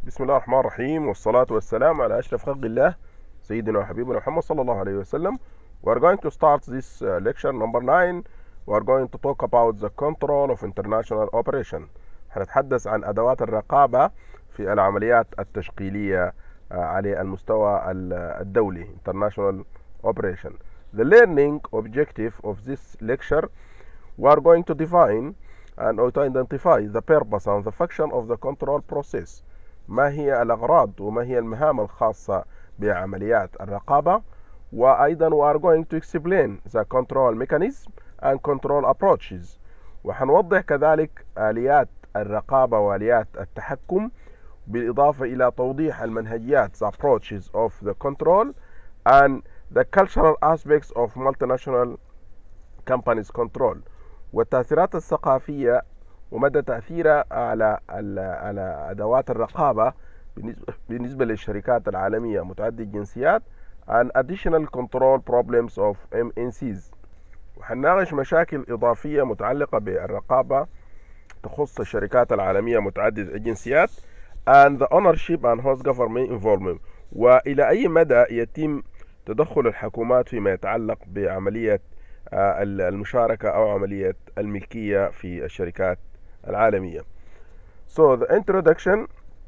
بسم الله الرحمن الرحيم والصلاة والسلام على أشرف خلق الله سيدنا وحبيبنا محمد صلى الله عليه وسلم We are going to start this uh, lecture number 9 We are going to talk about the control of international operation هنتحدث عن أدوات الرقابة في العمليات التشغيلية uh, على المستوى الدولي international operation The learning objective of this lecture we are going to define and to identify the purpose and the function of the control process ما هي الأغراض وما هي المهام الخاصة بعمليات الرقابة وأيضا we are going to explain the control mechanism and control approaches وحنوضح كذلك آليات الرقابة وآليات التحكم بالإضافة إلى توضيح المنهجيات the approaches of the control and the cultural aspects of multinational companies control والتأثيرات الثقافية ومدى تأثيرها على على أدوات الرقابة بالنسبة للشركات العالمية متعددة الجنسيات and additional control problems of MNCs وحنناقش مشاكل إضافية متعلقة بالرقابة تخص الشركات العالمية متعددة الجنسيات and the ownership and host government involvement وإلى أي مدى يتم تدخل الحكومات فيما يتعلق بعملية المشاركة أو عملية الملكية في الشركات العالمية. So the introduction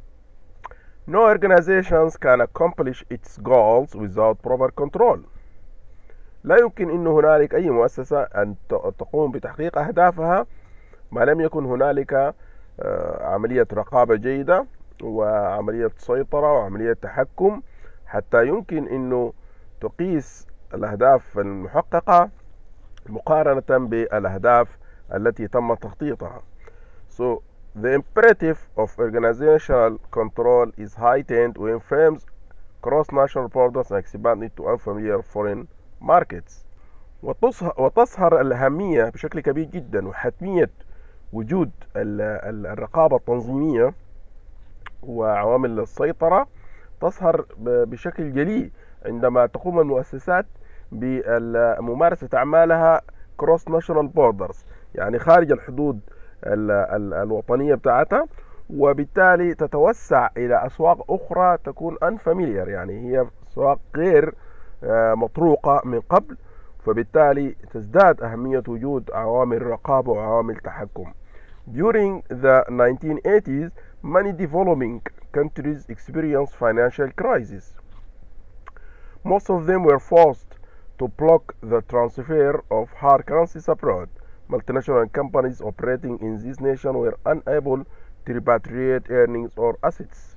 No organizations can accomplish its goals without proper control. لا يمكن أن هنالك أي مؤسسة أن تقوم بتحقيق أهدافها ما لم يكن هنالك عملية رقابة جيدة وعملية سيطرة وعملية تحكم حتى يمكن أنه تقيس الأهداف المحققة مقارنة بالأهداف التي تم تخطيطها. So the imperative of organizational control is heightened when firms cross national borders and expand into unfamiliar foreign markets. وتظهر الأهمية بشكل كبير جدا وحتمية وجود الرقابة التنظيمية وعوامل السيطرة تظهر بشكل جلي عندما تقوم المؤسسات بممارسة أعمالها كروس ناشونال بوردرز يعني خارج الحدود ال ال الوطنية بتاعتها وبالتالي تتوسع إلى أسواق أخرى تكون unfamiliar يعني هي أسواق غير مطروقة من قبل فبالتالي تزداد أهمية وجود عوامل رقابة وعوامل تحكم. During the 1980s, many developing countries experienced financial crisis. Most of them were forced to block the transfer of hard currencies abroad. Multinational companies operating in this nation were unable to repatriate earnings or assets.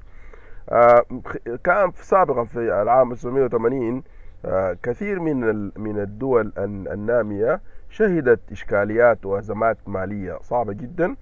كان سابقا في العام 1980 كثير من من الدول النامية شهدت إشكاليات وأزمات مالية صعبة جدا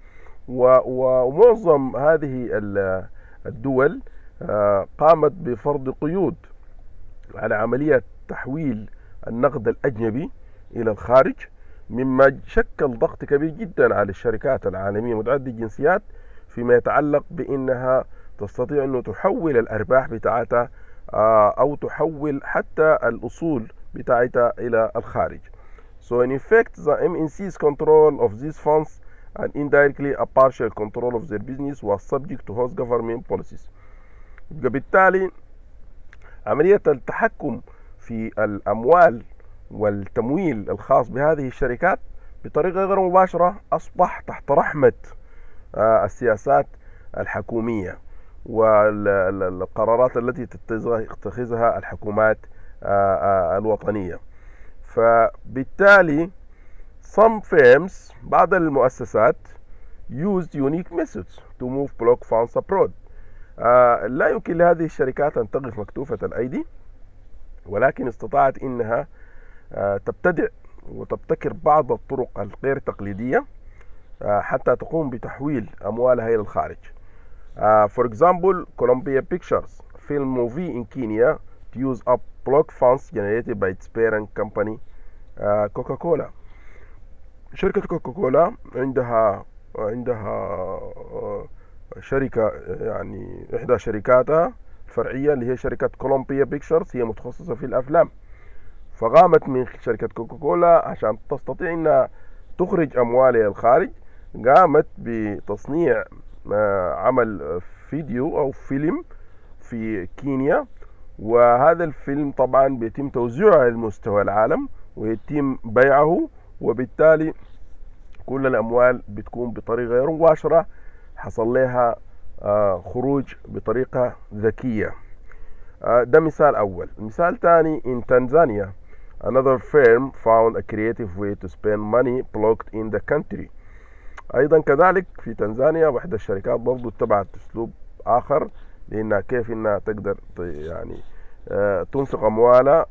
ومعظم هذه الدول قامت بفرض قيود على عملية تحويل النقد الأجنبي إلى الخارج مما شكل ضغط كبير جدا على الشركات العالمية متعددة الجنسيات فيما يتعلق بأنها تستطيع أنه تحول الأرباح بتاعتها أو تحول حتى الأصول بتاعتها إلى الخارج. So in effect the MNC's control of these funds and indirectly a partial control of their business was subject to host government policies. بالتالي عملية التحكم في الأموال والتمويل الخاص بهذه الشركات بطريقة غير مباشرة أصبح تحت رحمة السياسات الحكومية والقرارات التي تتخذها الحكومات الوطنية فبالتالي some firms بعض المؤسسات used unique methods to move block funds abroad لا يمكن لهذه الشركات أن تقف مكتوفة الأيدي ولكن استطاعت انها تبتدع وتبتكر بعض الطرق الغير تقليديه حتى تقوم بتحويل اموالها الى الخارج. For example, Columbia Pictures film movie in Kenya to use up block funds generated by its parent company Coca-Cola. شركة كوكاكولا عندها عندها شركة يعني إحدى شركاتها الفرعية اللي هي شركة كولومبيا بيكشرز هي متخصصة في الأفلام فقامت من شركة كوكاكولا عشان تستطيع أنها تخرج أموالها الخارج قامت بتصنيع عمل فيديو أو فيلم في كينيا وهذا الفيلم طبعا بيتم توزيعه على مستوى العالم ويتم بيعه وبالتالي كل الأموال بتكون بطريقة غير مباشرة حصل لها آه، خروج بطريقة ذكية آه، ده مثال أول مثال ثاني in Tanzania another firm found a creative way to spend money blocked in the country أيضا كذلك في تنزانيا واحدة الشركات برضو اتبعت أسلوب آخر لأنها كيف إنها تقدر يعني آه، تنفق أموالها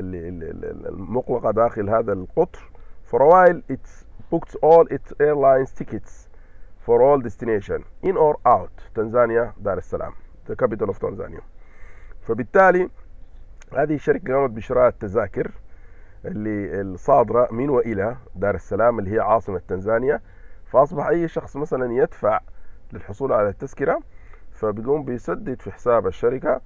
المقلقة داخل هذا القطر for a while it booked all its airlines tickets for all destination in or out تنزانيا دار السلام the capital of Tanzania فبالتالي هذه الشركة قامت بشراء التذاكر اللي الصادرة من وإلى دار السلام اللي هي عاصمة تنزانيا فأصبح أي شخص مثلا يدفع للحصول على التذكرة فبيقوم بيسدد في حساب الشركة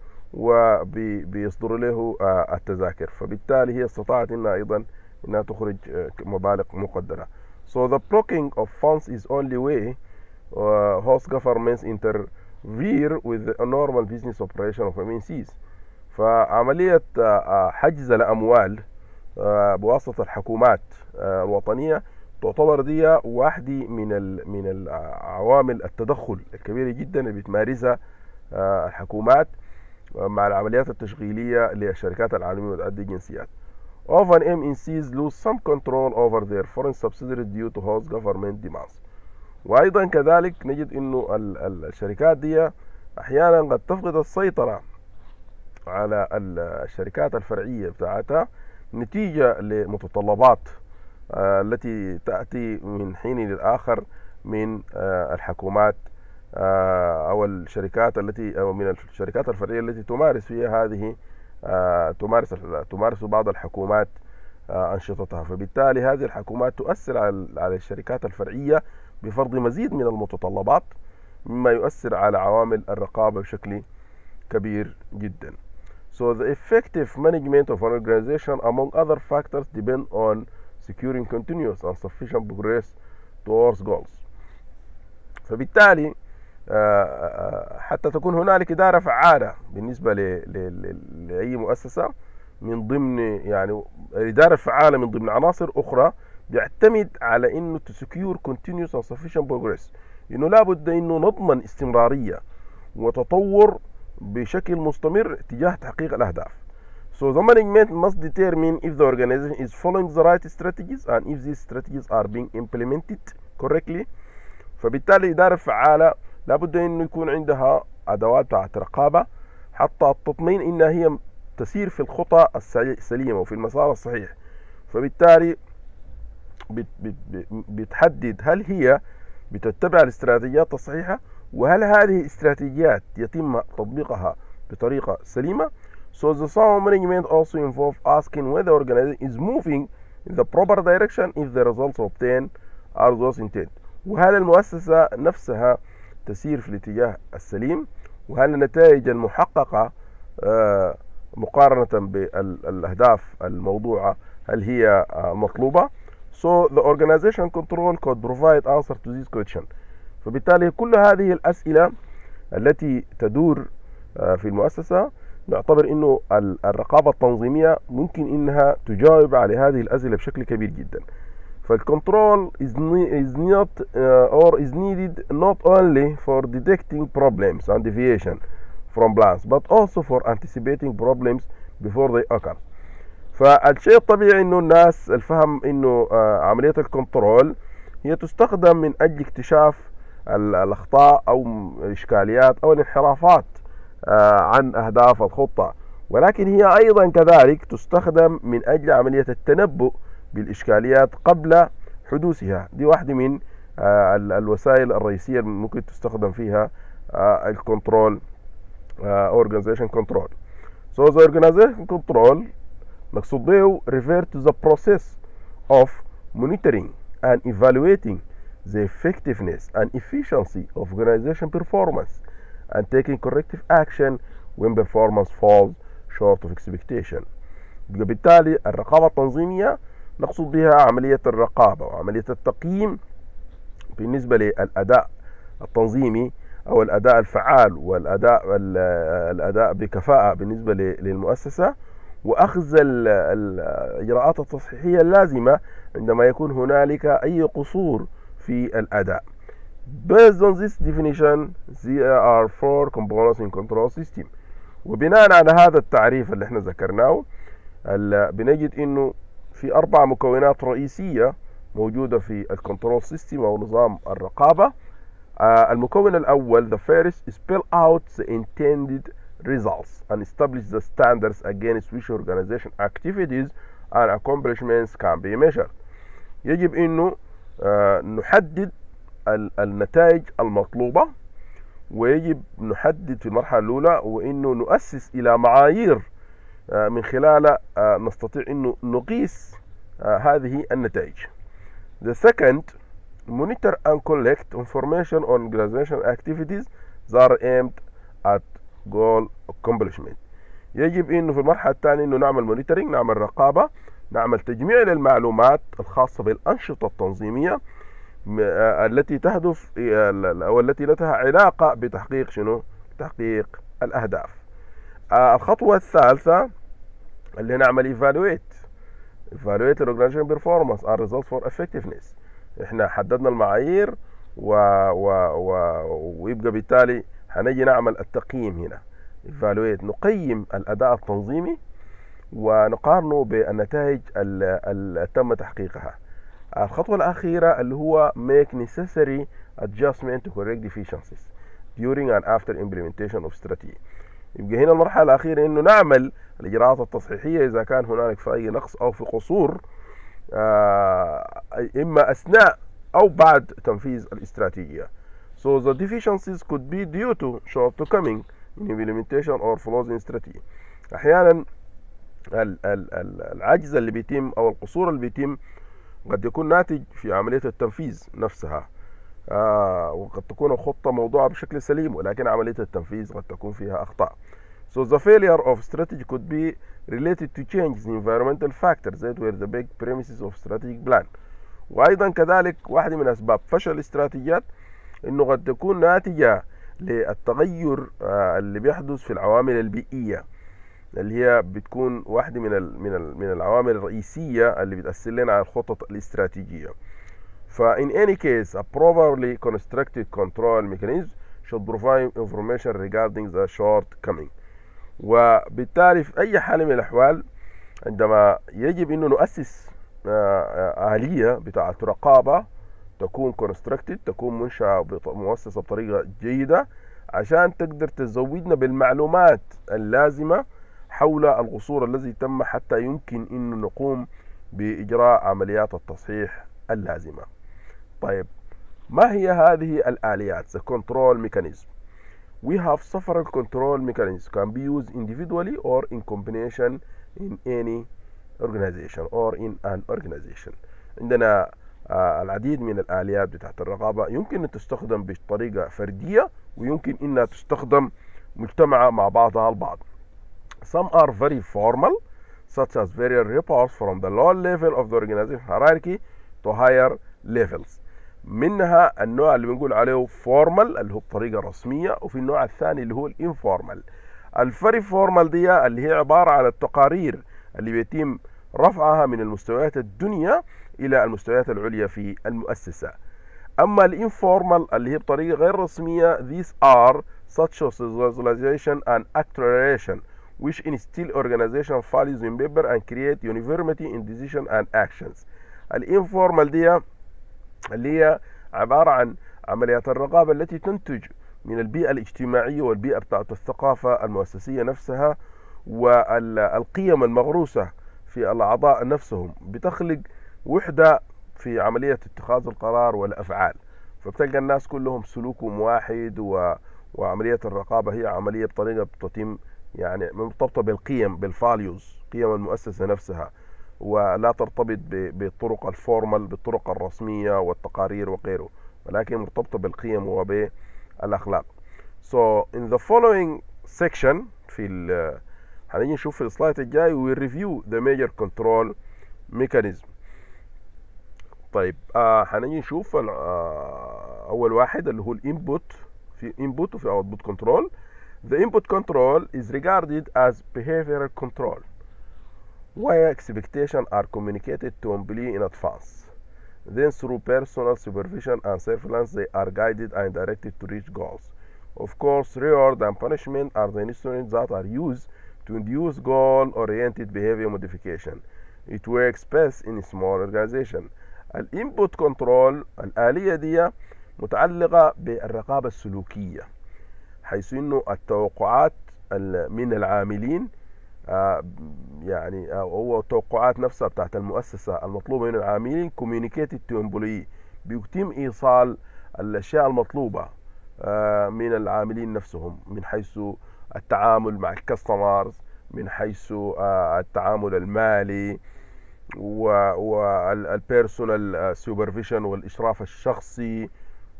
وبيصدر له آه، التذاكر فبالتالي هي استطاعت انها ايضا انها تخرج آه، مبالغ مقدره so the blocking of funds is only way uh, host governments interfere with the normal business operation of MNCs فعملية آه، حجز الأموال بواسطة الحكومات الوطنية تعتبر دي واحدة من من العوامل التدخل الكبيرة جدا اللي بتمارسها الحكومات مع العمليات التشغيلية للشركات العالمية وتؤدي الجنسيات. Often MNCs lose some control over their foreign subsidiaries due to host government demands. وأيضا كذلك نجد أنه الشركات دي أحيانا قد تفقد السيطرة على الشركات الفرعية بتاعتها نتيجة لمتطلبات آه، التي تأتي من حين للآخر من آه، الحكومات آه، او الشركات التي او من الشركات الفرعيه التي تمارس فيها هذه آه، تمارس تمارس بعض الحكومات آه، انشطتها فبالتالي هذه الحكومات تؤثر على الشركات الفرعيه بفرض مزيد من المتطلبات مما يؤثر على عوامل الرقابه بشكل كبير جدا. So the effective management of an organization among other factors depend on securing continuous and sufficient progress towards goals. فبالتالي حتى تكون هنالك إدارة فعالة بالنسبة لأي مؤسسة من ضمن يعني الإدارة الفعالة من ضمن عناصر أخرى بيعتمد على إنه تسكيور continuous and sufficient progress إنه لابد إنه نضمن استمرارية وتطور بشكل مستمر تجاه تحقيق الأهداف. So the management must determine if the organization is following the right strategies and if these strategies are being implemented correctly. فبالتالي الإدارة الفعالة لابد انه يكون عندها ادوات بتاعت رقابه حتى تطمئن انها هي تسير في الخطى السليمه وفي المسار الصحيح فبالتالي بتحدد هل هي بتتبع الاستراتيجيات الصحيحه وهل هذه الاستراتيجيات يتم تطبيقها بطريقه سليمه So the sound management also involve asking whether the organization is moving in the proper direction if the results obtained are those intended. وهل المؤسسة نفسها تسير في الاتجاه السليم وهل النتائج المحققة آه، مقارنة بالأهداف الموضوعة هل هي آه، مطلوبة so the organization control could provide answer to this question فبالتالي كل هذه الأسئلة التي تدور آه، في المؤسسة نعتبر انه الرقابة التنظيمية ممكن انها تجاوب على هذه الأسئلة بشكل كبير جدا فالكنترول is, is not uh, or is needed not only for detecting problems and deviation from plans but also for anticipating problems before they occur فالشيء الطبيعي انه الناس الفهم انه آه عملية الكنترول هي تستخدم من اجل اكتشاف الاخطاء او الاشكاليات او الانحرافات آه عن اهداف الخطة ولكن هي ايضا كذلك تستخدم من اجل عملية التنبؤ بالإشكاليات قبل حدوثها دي واحدة من آه، الوسائل الرئيسية اللي ممكن تستخدم فيها آه، الكنترول organization control so the organization control مقصود به refer to the process of monitoring and evaluating the effectiveness and efficiency of organization performance and taking corrective action when performance falls short of expectation بالتالي الرقابة التنظيمية نقصد بها عملية الرقابة وعملية التقييم بالنسبة للأداء التنظيمي او الاداء الفعال والاداء الاداء بكفاءه بالنسبه للمؤسسه واخذ الاجراءات التصحيحيه اللازمه عندما يكون هنالك اي قصور في الاداء Based on this definition, there are four components in control system. وبناء على هذا التعريف اللي احنا ذكرناه بنجد انه في اربع مكونات رئيسيه موجوده في الكنترول سيستم او نظام الرقابه uh, المكون الاول the first spell out the intended results and establish the standards against which organization activities and accomplishments can be measured يجب انه uh, نحدد النتائج المطلوبه ويجب نحدد في المرحله الاولى وانه نؤسس الى معايير من خلالها نستطيع انه نقيس هذه النتائج The second monitor and collect information on organization activities that are aimed at goal accomplishment يجب انه في المرحله الثانيه انه نعمل مونيتورنج نعمل رقابه نعمل تجميع للمعلومات الخاصه بالانشطه التنظيميه التي تهدف او التي لها علاقه بتحقيق شنو؟ تحقيق الاهداف. الخطوه الثالثه اللي نعمل evaluate evaluate organization performance and results for effectiveness احنا حددنا المعايير و... و... و... ويبقى بالتالي هنجي نعمل التقييم هنا evaluate نقيم الاداء التنظيمي ونقارنه بالنتائج اللي تم تحقيقها الخطوة الأخيرة اللي هو make necessary adjustment to correct deficiencies during and after implementation of strategy يبقى هنا المرحلة الأخيرة إنه نعمل الإجراءات التصحيحية إذا كان هنالك في أي نقص أو في قصور إما أثناء أو بعد تنفيذ الاستراتيجية. So the deficiencies could be due to shortcoming in implementation or flaws in strategy. أحيانا العجز اللي بيتم أو القصور اللي بيتم قد يكون ناتج في عملية التنفيذ نفسها آه وقد تكون الخطة موضوعة بشكل سليم ولكن عملية التنفيذ قد تكون فيها أخطاء So the failure of strategy could be related to changes in environmental factors that were the big premises of strategic plan. وأيضا كذلك واحدة من أسباب فشل الاستراتيجيات إنه قد تكون ناتجة للتغير اللي بيحدث في العوامل البيئية اللي هي بتكون واحدة من ال من ال من العوامل الرئيسية اللي بتأثر لنا على الخطط الاستراتيجية. فإن any case a properly constructed control mechanism should provide information regarding the shortcoming. وبالتالي في أي حال من الأحوال عندما يجب أنه نؤسس آلية بتاعة رقابة تكون كونستركتد تكون منشأة مؤسسة بطريقة جيدة عشان تقدر تزودنا بالمعلومات اللازمة حول القصور الذي تم حتى يمكن أن نقوم بإجراء عمليات التصحيح اللازمة طيب ما هي هذه الآليات the control mechanism we have several control mechanisms can be used individually or in combination in any organization or in an organization عندنا آه العديد من الآليات بتاعت الرقابة يمكن أن تستخدم بطريقة فردية ويمكن أنها تستخدم مجتمعة مع بعضها البعض some are very formal such as various reports from the low level of the organization hierarchy to higher levels منها النوع اللي بنقول عليه فورمال اللي هو بطريقة رسمية وفي النوع الثاني اللي هو الانفورمال الفري فورمال دي اللي هي عبارة عن التقارير اللي بيتم رفعها من المستويات الدنيا إلى المستويات العليا في المؤسسة أما الانفورمال اللي هي بطريقة غير رسمية these are such as visualization and acceleration which instill organization values in paper and create uniformity in decision and actions الانفورمال دي اللي هي عبارة عن عمليات الرقابة التي تنتج من البيئة الاجتماعية والبيئة بتاعت الثقافة المؤسسية نفسها والقيم المغروسة في الأعضاء نفسهم بتخلق وحدة في عملية اتخاذ القرار والأفعال فبتلقى الناس كلهم سلوكهم واحد و... وعملية الرقابة هي عملية بطريقة بتتم يعني مرتبطة بالقيم بالفاليوز قيم المؤسسة نفسها ولا ترتبط بالطرق الفورمال بالطرق الرسمية والتقارير وغيره ولكن مرتبطة بالقيم وبالأخلاق so in the following section في ال هنيجي نشوف في السلايد الجاي we review the major control mechanism طيب آه هنيجي نشوف آه أول واحد اللي هو الانبوت في input وفي output control the input control is regarded as behavioral control where expectations are communicated to employee in advance then through personal supervision and surveillance they are guided and directed to reach goals of course reward and punishment are the instruments that are used to induce goal-oriented behavior modification. It works best in small organization. الانبوت كنترول الآلية دي متعلقة بالرقابة السلوكية حيث انه التوقعات من العاملين يعني هو التوقعات نفسها بتاعت المؤسسة المطلوبة من العاملين communicated to employee بيتم إيصال الأشياء المطلوبة من العاملين نفسهم من حيث التعامل مع الكاستمرز من حيث التعامل المالي والبيرسونال سوبرفيشن والاشراف الشخصي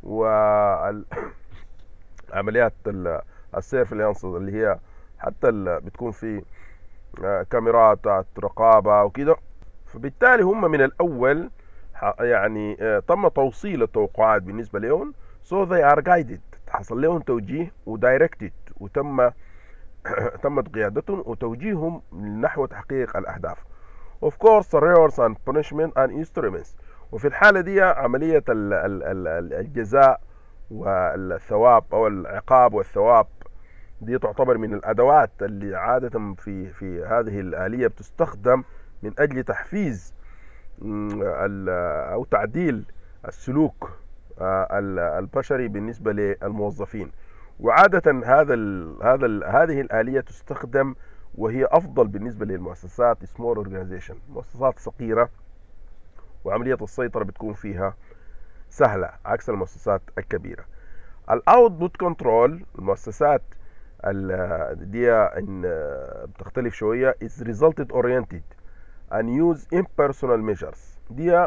وعمليات السيرفلانس اللي هي حتى اللي بتكون في كاميرات رقابه وكده فبالتالي هم من الاول يعني تم توصيل التوقعات بالنسبه لهم so they are guided حصل لهم توجيه ودايركتد وتم تمت قيادتهم وتوجيههم نحو تحقيق الأهداف of course rewards and punishment and instruments وفي الحالة دي عملية الجزاء والثواب أو العقاب والثواب دي تعتبر من الأدوات اللي عادة في في هذه الآلية بتستخدم من أجل تحفيز أو تعديل السلوك البشري بالنسبة للموظفين وعادة هذا ال هذا ال هذه الآلية تستخدم وهي أفضل بالنسبة للمؤسسات سمول اورجانيزيشن مؤسسات صغيرة وعملية السيطرة بتكون فيها سهلة عكس المؤسسات الكبيرة الاوتبوت كنترول المؤسسات دي إن بتختلف شوية is resulted oriented and use impersonal measures دي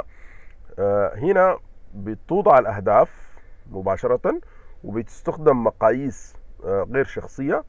هنا بتوضع الأهداف مباشرة وبتستخدم مقاييس غير شخصية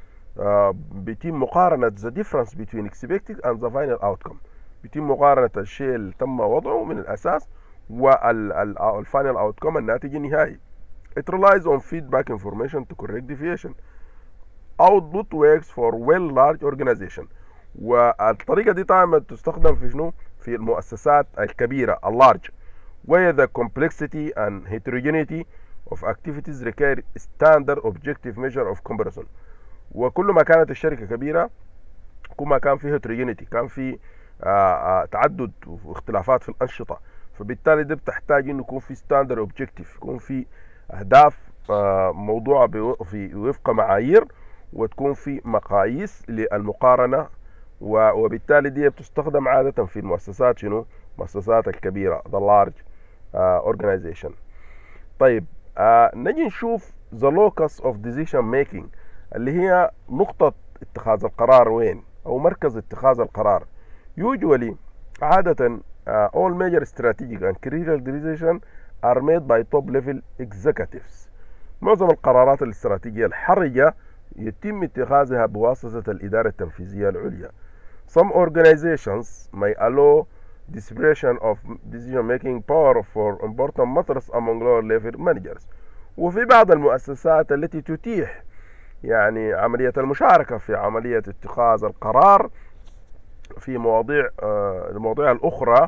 بيتم مقارنة the difference between expected and the final outcome بيتم مقارنة الشيء اللي تم وضعه من الأساس والفاينل outcome الناتج النهائي It relies on feedback information to correct deviation Output works for well large organization والطريقة دي طبعا تستخدم في شنو؟ في المؤسسات الكبيرة اللارج where the complexity and heterogeneity of activities require standard objective measure of comparison وكل ما كانت الشركة كبيرة كل ما كان في heterogeneity كان في تعدد واختلافات في الأنشطة فبالتالي ده بتحتاج انه يكون في ستاندرد اوبجيكتيف يكون في اهداف موضوعه في وفق معايير وتكون في مقاييس للمقارنه وبالتالي دي بتستخدم عاده في المؤسسات شنو المؤسسات الكبيره the large uh, organization طيب uh, نجي نشوف the locus of decision making اللي هي نقطة اتخاذ القرار وين أو مركز اتخاذ القرار usually عادة uh, all major strategic and critical decisions are made by top level executives معظم القرارات الاستراتيجية الحرجة يتم اتخاذها بواسطة الإدارة التنفيذية العليا Some organizations may allow dispersion of decision making power for important matters among lower level managers وفي بعض المؤسسات التي تتيح يعني عملية المشاركة في عملية اتخاذ القرار في مواضيع المواضيع الأخرى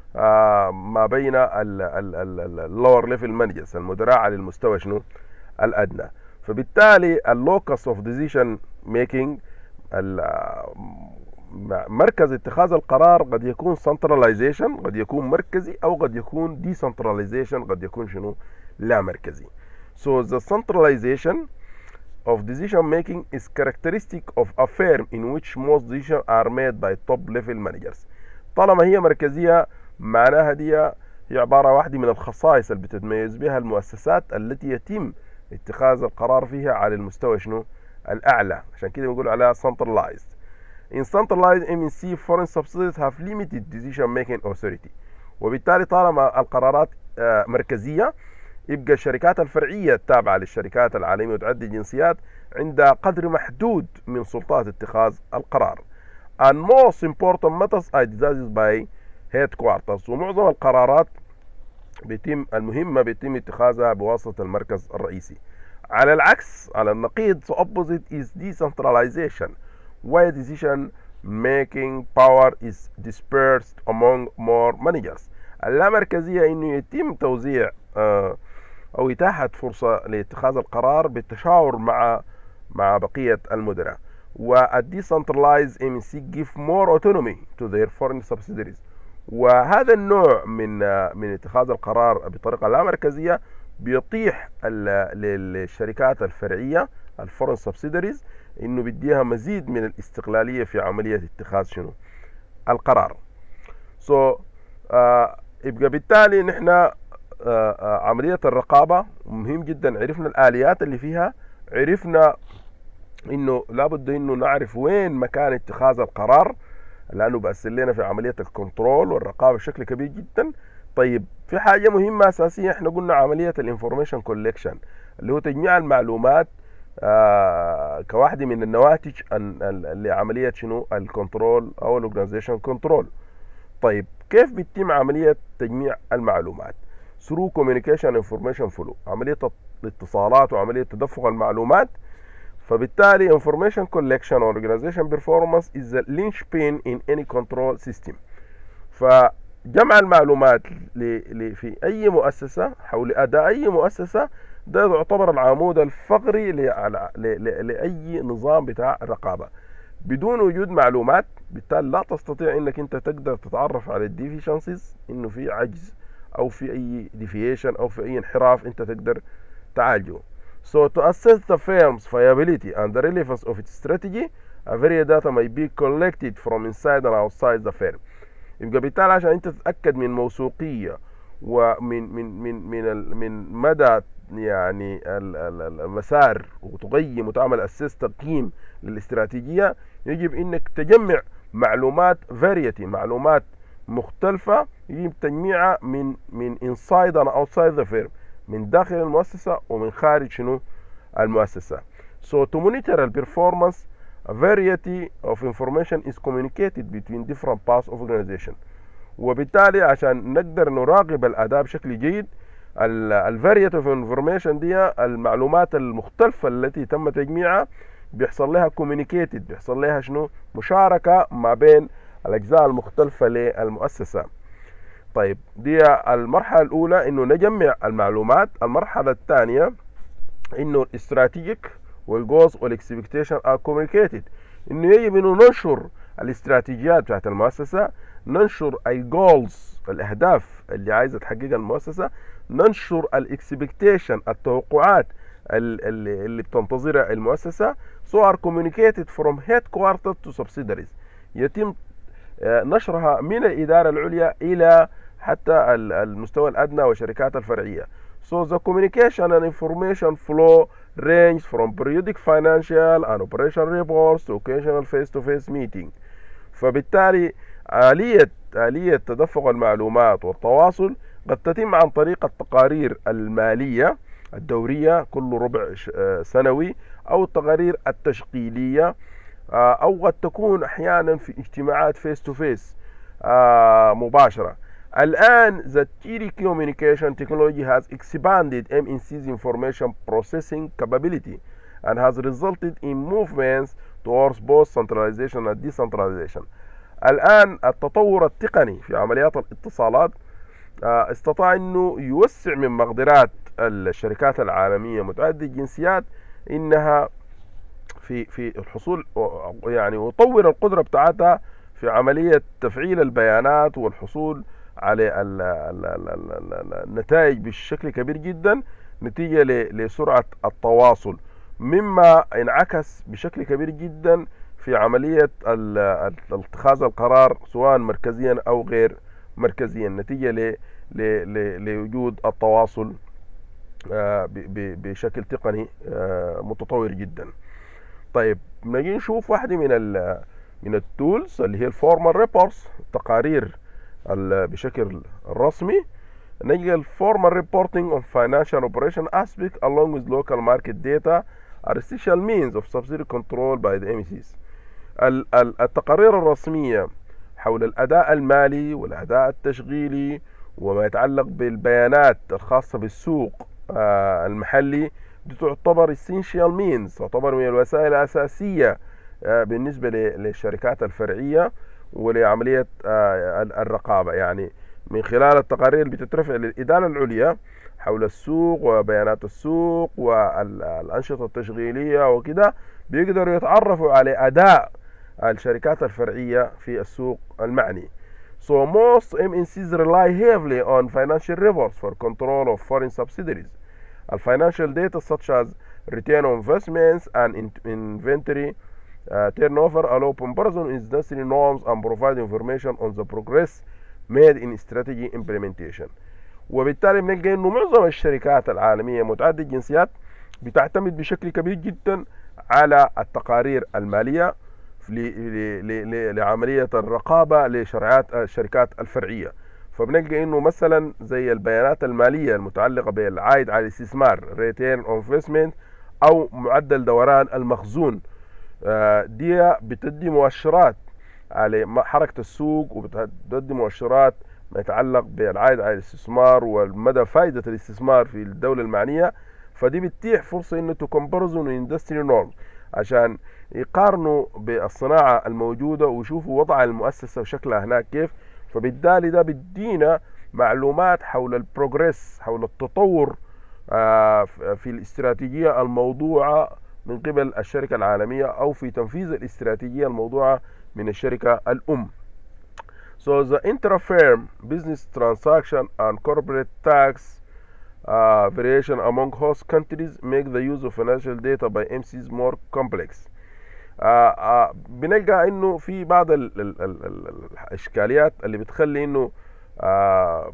ما بين اللور ليفل مانجرز المدراء على المستوى شنو الأدنى فبالتالي اللوكس اوف ديسيشن ميكينج مركز اتخاذ القرار قد يكون سنتراليزيشن قد يكون مركزي او قد يكون ديسنتراليزيشن قد يكون شنو لا مركزي so the centralization of decision making is characteristic of a firm in which most decisions are made by top level managers طالما هي مركزية معناها دي هي عبارة واحدة من الخصائص اللي بتتميز بها المؤسسات التي يتم اتخاذ القرار فيها على المستوى شنو الأعلى عشان كده بنقول عليها centralized In centralized MNC foreign subsidiaries have limited decision making authority وبالتالي طالما القرارات مركزية يبقى الشركات الفرعية التابعة للشركات العالمية وتعدي الجنسيات عندها قدر محدود من سلطات اتخاذ القرار and most important matters are decided by headquarters ومعظم القرارات بيتم المهمة بيتم اتخاذها بواسطة المركز الرئيسي على العكس على النقيض the opposite is decentralization where decision making power is dispersed among more managers اللامركزية انه يتم توزيع آه، او اتاحة فرصة لاتخاذ القرار بالتشاور مع مع بقية المدراء والديسنترلايز ام سي give more autonomy to their foreign subsidiaries وهذا النوع من آه، من اتخاذ القرار بطريقة لا مركزية بيطيح للشركات الفرعية الفورن سبسيدريز انه بيديها مزيد من الاستقلالية في عملية اتخاذ شنو القرار سو so, uh, يبقى بالتالي نحن uh, uh, عملية الرقابة مهم جدا عرفنا الآليات اللي فيها عرفنا انه لابد انه نعرف وين مكان اتخاذ القرار لانه بأثر لنا في عملية الكنترول والرقابة بشكل كبير جدا طيب في حاجة مهمة أساسية احنا قلنا عملية الانفورميشن كوليكشن اللي هو تجميع المعلومات آه كواحدة من النواتج لعملية شنو الكنترول أو الاورجنايزيشن كنترول طيب كيف بيتم عملية تجميع المعلومات through communication information flow عملية الاتصالات وعملية تدفق المعلومات فبالتالي information collection or organization performance is the linchpin in any control system فجمع المعلومات في أي مؤسسة حول أداء أي مؤسسة ده يعتبر العمود الفقري لأي نظام بتاع الرقابة بدون وجود معلومات بالتالي لا تستطيع انك انت تقدر تتعرف على الديفيشنسيز انه في عجز او في اي ديفيشن او في اي انحراف انت تقدر تعالجه So to assess the firm's viability and the relevance of its strategy, a varied data may be collected from inside and outside the firm. يبقى بالتالي عشان انت تتاكد من موثوقيه ومن من من من من مدى يعني المسار وتقيم وتعمل اسيس تقييم للاستراتيجيه يجب انك تجمع معلومات فاريتي معلومات مختلفة يجب تجميعها من من inside and outside the firm من داخل المؤسسة ومن خارج شنو المؤسسة so to monitor the performance a variety of information is communicated between different parts of organization وبالتالي عشان نقدر نراقب الأداء بشكل جيد الفاريتي اوف انفورميشن دي المعلومات المختلفة التي تم تجميعها بيحصل لها كوميونيكيتد بيحصل لها شنو مشاركة ما بين الأجزاء المختلفة للمؤسسة طيب دي المرحلة الأولى إنه نجمع المعلومات المرحلة الثانية إنه الاستراتيجيك والجوز والاكسبكتيشن ار كوميونيكيتد إنه يجب إنه ننشر الاستراتيجيات بتاعت المؤسسة ننشر الجولز الأهداف اللي عايزة تحققها المؤسسة ننشر الاكسبكتيشن التوقعات اللي, اللي بتنتظرها المؤسسة so are communicated from headquarters to subsidiaries يتم نشرها من الإدارة العليا إلى حتى المستوى الأدنى والشركات الفرعية So the communication and information flow range from periodic financial and operational reports to occasional face-to-face meeting. فبالتالي آلية آلية تدفق المعلومات والتواصل قد تتم عن طريق التقارير المالية الدورية كل ربع سنوي أو التقارير التشغيلية أو قد تكون أحيانا في اجتماعات فيس تو فيس مباشرة الآن the telecommunication technology has expanded MNC's information processing capability and has resulted in movements towards both centralization and decentralization الآن التطور التقني في عمليات الاتصالات استطاع انه يوسع من مقدرات الشركات العالميه متعدده الجنسيات انها في في الحصول يعني وطور القدره بتاعتها في عمليه تفعيل البيانات والحصول على النتائج بشكل كبير جدا نتيجه لسرعه التواصل مما انعكس بشكل كبير جدا في عمليه اتخاذ القرار سواء مركزيا او غير مركزيا نتيجه لوجود التواصل بشكل تقني متطور جدا طيب نجي نشوف واحدة من ال من التولز اللي هي الفورمال ريبورتس التقارير بشكل رسمي نجي الفورمال ريبورتنج on financial operation aspect along with local market data are essential means of subsidy control by the MECs التقارير الرسمية حول الأداء المالي والأداء التشغيلي وما يتعلق بالبيانات الخاصة بالسوق المحلي دي تعتبر essential means تعتبر من الوسائل الأساسية آه، بالنسبة ل- للشركات الفرعية ولعملية آه، ال- الرقابة يعني من خلال التقارير اللي بتترفع للإدارة العليا حول السوق وبيانات السوق والأنشطة التشغيلية وكده بيقدروا يتعرفوا على أداء الشركات الفرعية في السوق المعني. So most MNCs rely heavily on financial reports for control of foreign subsidiaries. The financial data such as return on investments and in- inventory uh, turnover allow comparison in industry norms and provide information on the progress made in strategy implementation. وبالتالي بنلقى انه معظم الشركات العالميه متعدده الجنسيات بتعتمد بشكل كبير جدا على التقارير الماليه ل- ل- ل- ل- لعمليه الرقابه لشرعات الشركات الفرعيه فبنلقى انه مثلا زي البيانات الماليه المتعلقه بالعائد على الاستثمار ريتيرن اون انفستمنت او معدل دوران المخزون آه، دي بتدي مؤشرات على م- حركه السوق وبتدي مؤشرات ما يتعلق بالعائد على الاستثمار ومدى فائده الاستثمار في الدوله المعنيه فدي بتتيح فرصه انه تكمبرزون اندستري نورمز عشان يقارنوا بالصناعه الموجوده ويشوفوا وضع المؤسسه وشكلها هناك كيف فبالتالي ده بيدينا معلومات حول البروجريس حول التطور آه، ف- في الاستراتيجيه الموضوعه من قبل الشركه العالميه او في تنفيذ الاستراتيجيه الموضوعه من الشركه الام So the intra-firm business transaction and corporate tax uh, variation among host countries make the use of financial data by MCs more complex. آه آه بنلقى انه في بعض ال ال ال ال الاشكاليات اللي بتخلي انه آه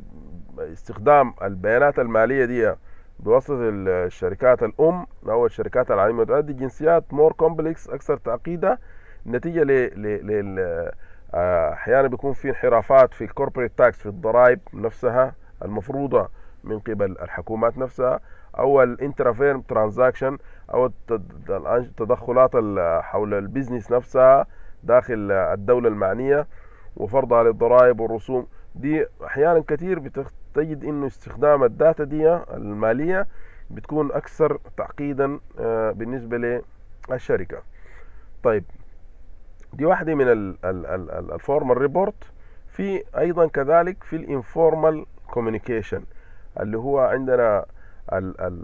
استخدام البيانات الماليه دي بواسطه الشركات الام او الشركات العالميه متعدده الجنسيات مور كومبلكس اكثر تعقيدا نتيجه ل ل ل آه، احيانا بيكون في انحرافات في الكوربريت تاكس في الضرائب نفسها المفروضه من قبل الحكومات نفسها او الانترافيرم ترانزاكشن او التد- التدخلات ال- حول البيزنس نفسها داخل الدوله المعنيه وفرضها للضرائب والرسوم دي احيانا كثير بتجد انه استخدام الداتا دي الماليه بتكون اكثر تعقيدا آه، بالنسبه للشركه طيب دي واحده من الفورمال ريبورت في ايضا كذلك في الانفورمال كوميونيكيشن اللي هو عندنا ال ال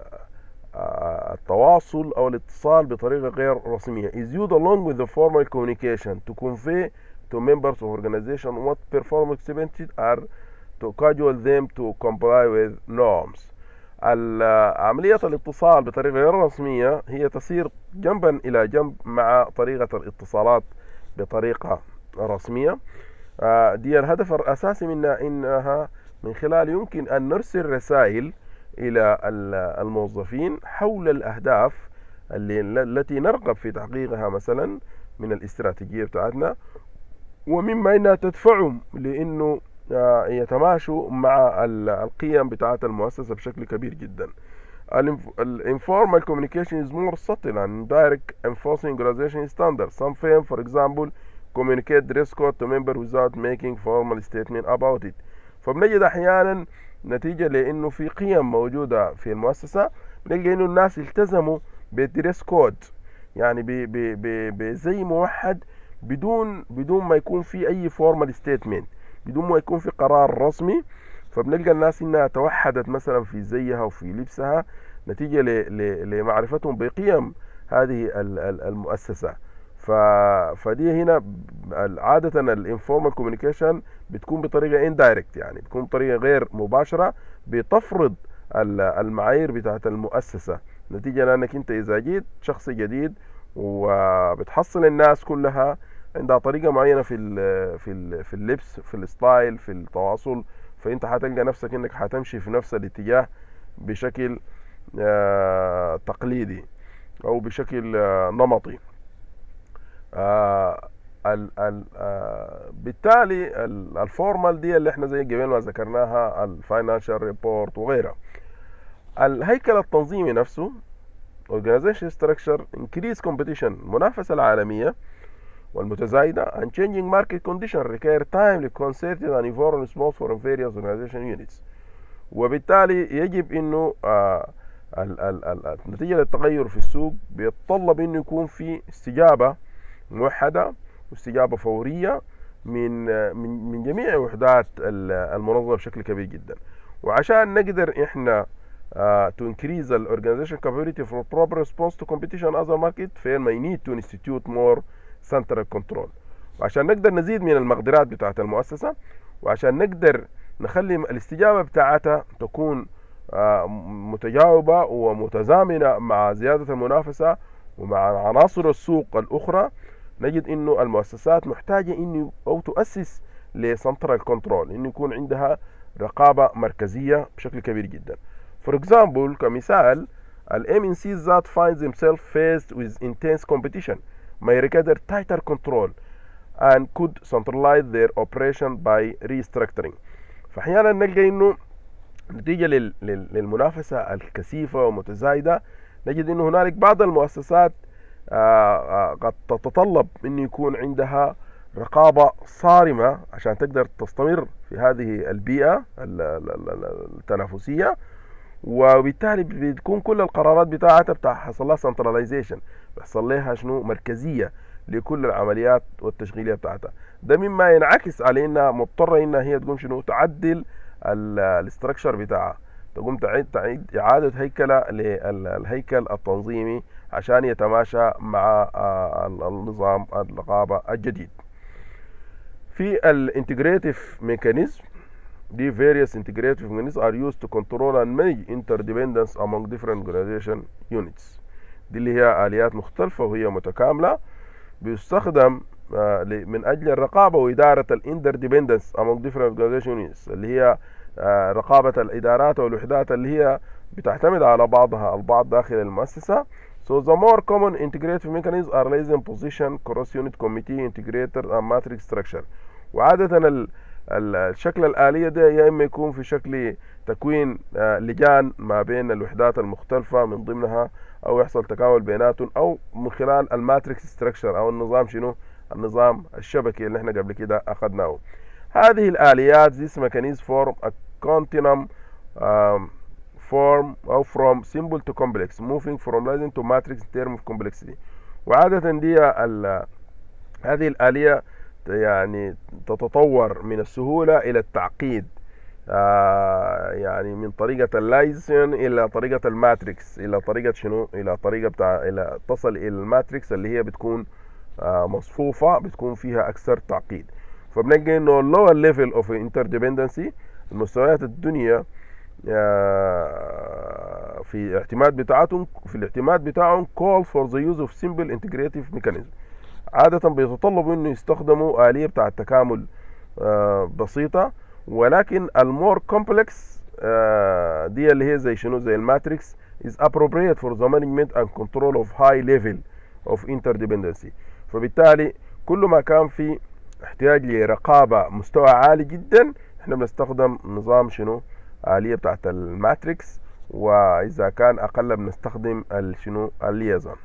آه، التواصل او الاتصال بطريقه غير رسميه is used along with the formal communication to convey to members of organization what performance activities are to cajole them to comply with norms ال- عملية الاتصال بطريقة غير رسمية هي تسير جنبا إلى جنب مع طريقة الاتصالات بطريقة رسمية آه، دي الهدف الأساسي منها إنها من خلال يمكن أن نرسل رسائل إلى ال- الموظفين حول الأهداف اللي التي نرغب في تحقيقها مثلا من الاستراتيجية بتاعتنا ومما انها تدفعهم لانه آه، يتماشوا مع ال- القيم بتاعت المؤسسة بشكل كبير جدا الانفورمال communication is more subtle and direct enforcing organization standards some firms for example communicate dress code to member without making formal statement about it فبنجد احيانا نتيجة لانه في قيم موجودة في المؤسسة بنلقى انه الناس التزموا بالدريس كود يعني ب- ب- ب- بزي موحد بدون بدون ما يكون في اي فورمال ستيتمنت بدون ما يكون في قرار رسمي فبنلقى الناس انها توحدت مثلا في زيها وفي لبسها نتيجه ل- ل- لمعرفتهم بقيم هذه ال- ال- المؤسسه ف... فدي هنا ب- عاده الانفورمال كوميونيكيشن بتكون بطريقه اندايركت يعني بتكون بطريقه غير مباشره بتفرض ال- المعايير بتاعت المؤسسه نتيجه لانك انت اذا جيت شخص جديد وبتحصل الناس كلها عندها طريقه معينه في ال في ال في اللبس في الستايل في التواصل فانت هتلقى نفسك انك هتمشي في نفس الاتجاه بشكل آه، تقليدي او بشكل آه، نمطي آه، ال ال آه، بالتالي ال- الفورمال دي اللي احنا زي قبل ما ذكرناها الفاينانشال ريبورت وغيرها الهيكل التنظيمي نفسه organization structure increase competition المنافسة العالمية والمتزايدة and changing market condition require timely concerted and informed response from various organization units وبالتالي يجب انه آه ال ال ال نتيجة للتغير في السوق بيتطلب انه يكون في استجابة موحدة واستجابة فورية من من من جميع وحدات المنظمة بشكل كبير جدا وعشان نقدر احنا uh, to increase the organization capability for proper response to competition other market فين ما need to institute more central control وعشان نقدر نزيد من المقدرات بتاعت المؤسسة وعشان نقدر نخلي الاستجابة بتاعتها تكون uh, متجاوبة ومتزامنة مع زيادة المنافسة ومع عناصر السوق الأخرى نجد انه المؤسسات محتاجة انه او تؤسس لسنترال كنترول انه يكون عندها رقابة مركزية بشكل كبير جدا For example كمثال ال MNCs that find themselves faced with intense competition may require tighter control and could centralize their operation by restructuring فاحيانا نلقى انه نتيجة لل- لل- للمنافسة الكثيفة ومتزايدة نجد انه هنالك بعض المؤسسات آه، آه، قد تتطلب انه يكون عندها رقابة صارمة عشان تقدر تستمر في هذه البيئة ال- ال- ال- التنافسية وبالتالي بتكون كل القرارات بتاعتها بتاع حصل لها سنتراليزيشن بيحصل لها شنو مركزية لكل العمليات والتشغيلية بتاعتها ده مما ينعكس على انها مضطرة انها هي تقوم شنو تعدل الاستراكشر بتاعها تقوم تعيد تعيد اعادة هيكلة للهيكل التنظيمي عشان يتماشى مع آه، النظام الرقابة الجديد في الانتجريتيف ميكانيزم دي various integrative mechanisms are used to control and manage interdependence among different organization units دي اللي هي آليات مختلفة وهي متكاملة بيستخدم آه، ل- من أجل الرقابة وإدارة الانترديبندنس among different organization units اللي هي آه، رقابة الإدارات والوحدات اللي هي بتعتمد على بعضها البعض داخل المؤسسة So the more common integrative mechanisms are liaison position, cross unit committee, integrator and matrix structure. وعادة ال ال- الشكل الآلية ده يا إما يكون في شكل تكوين آه، لجان ما بين الوحدات المختلفة من ضمنها أو يحصل تكامل بيناتهم أو من خلال الماتريكس ستراكشر أو النظام شنو النظام الشبكي اللي احنا قبل كده أخذناه هذه الآليات this mechanism form a continuum um, form أو from simple to complex moving from liaison to matrix in term of complexity وعادة دي ال- هذه الآلية يعني تتطور من السهولة إلى التعقيد آه يعني من طريقة اللايزن إلى طريقة الماتريكس إلى طريقة شنو إلى طريقة بتاع إلى تصل إلى الماتريكس اللي هي بتكون آه مصفوفة بتكون فيها أكثر تعقيد فبنلقى إنه lower level of interdependency المستويات الدنيا آه، في الاعتماد بتاعتهم في الاعتماد بتاعهم call for the use of simple integrative mechanism عادة بيتطلبوا انه يستخدموا آلية بتاع التكامل آه، بسيطة ولكن المور كومبلكس دي اللي هي زي شنو زي الماتريكس is appropriate for the management and control of high level of interdependency فبالتالي كل ما كان في احتياج لرقابة مستوى عالي جدا احنا بنستخدم نظام شنو آلية بتاعت الماتريكس وإذا كان أقل بنستخدم ال- شنو الليزون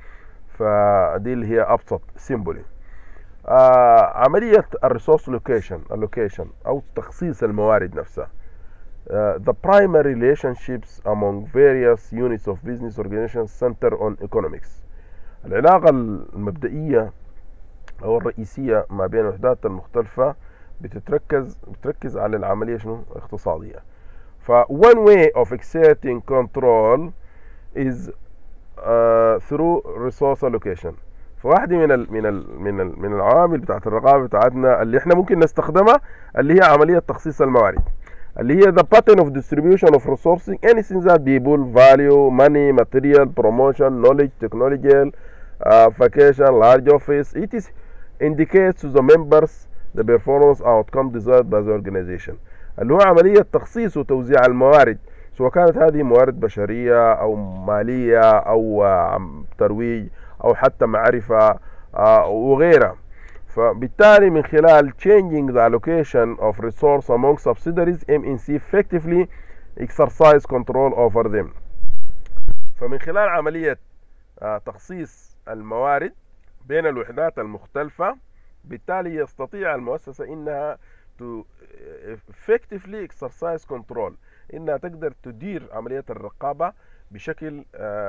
فدي اللي هي أبسط سيمبولي آه عملية الريسورس لوكيشن اللوكيشن أو تخصيص الموارد نفسها Uh, the primary relationships among various units of business organizations center on economics. العلاقة المبدئية أو الرئيسية ما بين الوحدات المختلفة بتتركز بتركز على العملية شنو اقتصادية. ف one way of exerting control is uh, through resource allocation. فواحدة من ال من ال من ال من العوامل بتاعت الرقابة بتاعتنا اللي احنا ممكن نستخدمها اللي هي عملية تخصيص الموارد. اللي هي the pattern of distribution of resources anything that people value money material promotion knowledge technology uh, vacation large office it is indicates to the members the performance outcome desired by the organization اللي هو عملية تخصيص وتوزيع الموارد سواء كانت هذه موارد بشرية أو مالية أو آه، ترويج أو حتى معرفة آه، وغيرها فبالتالي من خلال changing the allocation of resource among subsidiaries MNC effectively exercise control over them فمن خلال عملية آه، تخصيص الموارد بين الوحدات المختلفة بالتالي يستطيع المؤسسة إنها to effectively exercise control إنها تقدر تدير عملية الرقابة بشكل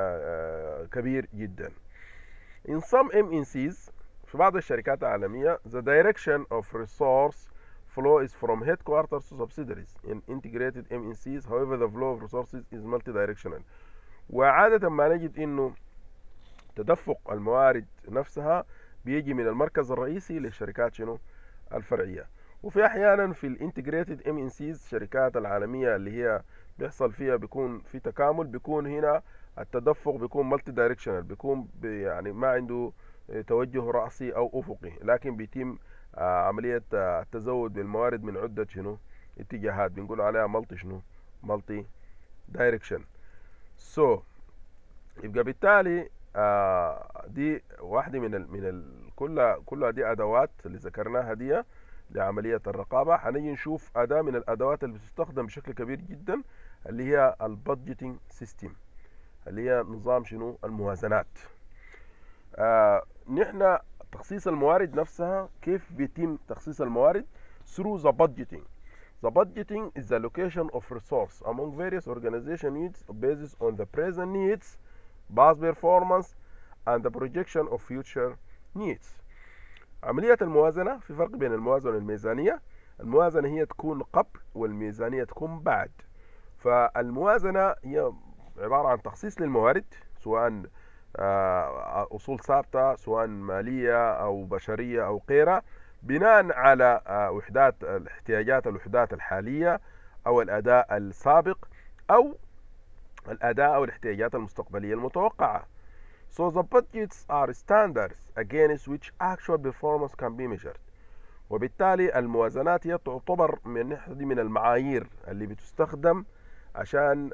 كبير جدا in some MNCs في بعض الشركات العالمية the direction of resource flow is from headquarters to subsidiaries in integrated MNCs however the flow of resources is multi-directional وعادة ما نجد انه تدفق الموارد نفسها بيجي من المركز الرئيسي للشركات شنو الفرعية وفي احيانا في الانتجريتد ام ان سيز الشركات العالمية اللي هي بيحصل فيها بيكون في تكامل بيكون هنا التدفق بيكون مالتي دايركشنال بيكون يعني ما عنده توجه رأسي او افقي لكن بيتم عملية التزود بالموارد من عدة شنو اتجاهات بنقول عليها مالتي شنو مالتي دايركشن سو يبقى بالتالي آه دي واحدة من ال من ال كلها كلها دي أدوات اللي ذكرناها دي لعملية الرقابة هنيجي نشوف أداة من الأدوات اللي بتستخدم بشكل كبير جدا اللي هي البادجيتنج سيستم اللي هي نظام شنو الموازنات آه نحن تخصيص الموارد نفسها كيف بيتم تخصيص الموارد through the budgeting The budgeting is the allocation of resource among various organization needs based on the present needs, past performance, and the projection of future needs. عملية الموازنة في فرق بين الموازنة والميزانية الموازنة هي تكون قبل والميزانية تكون بعد فالموازنة هي عبارة عن تخصيص للموارد سواء أصول ثابتة سواء مالية أو بشرية أو غيرها بناء على وحدات الاحتياجات الوحدات الحالية أو الأداء السابق أو الأداء أو الاحتياجات المستقبلية المتوقعة. So the budgets are standards against which actual performance can be measured. وبالتالي الموازنات هي تعتبر من ناحية من المعايير اللي بتستخدم عشان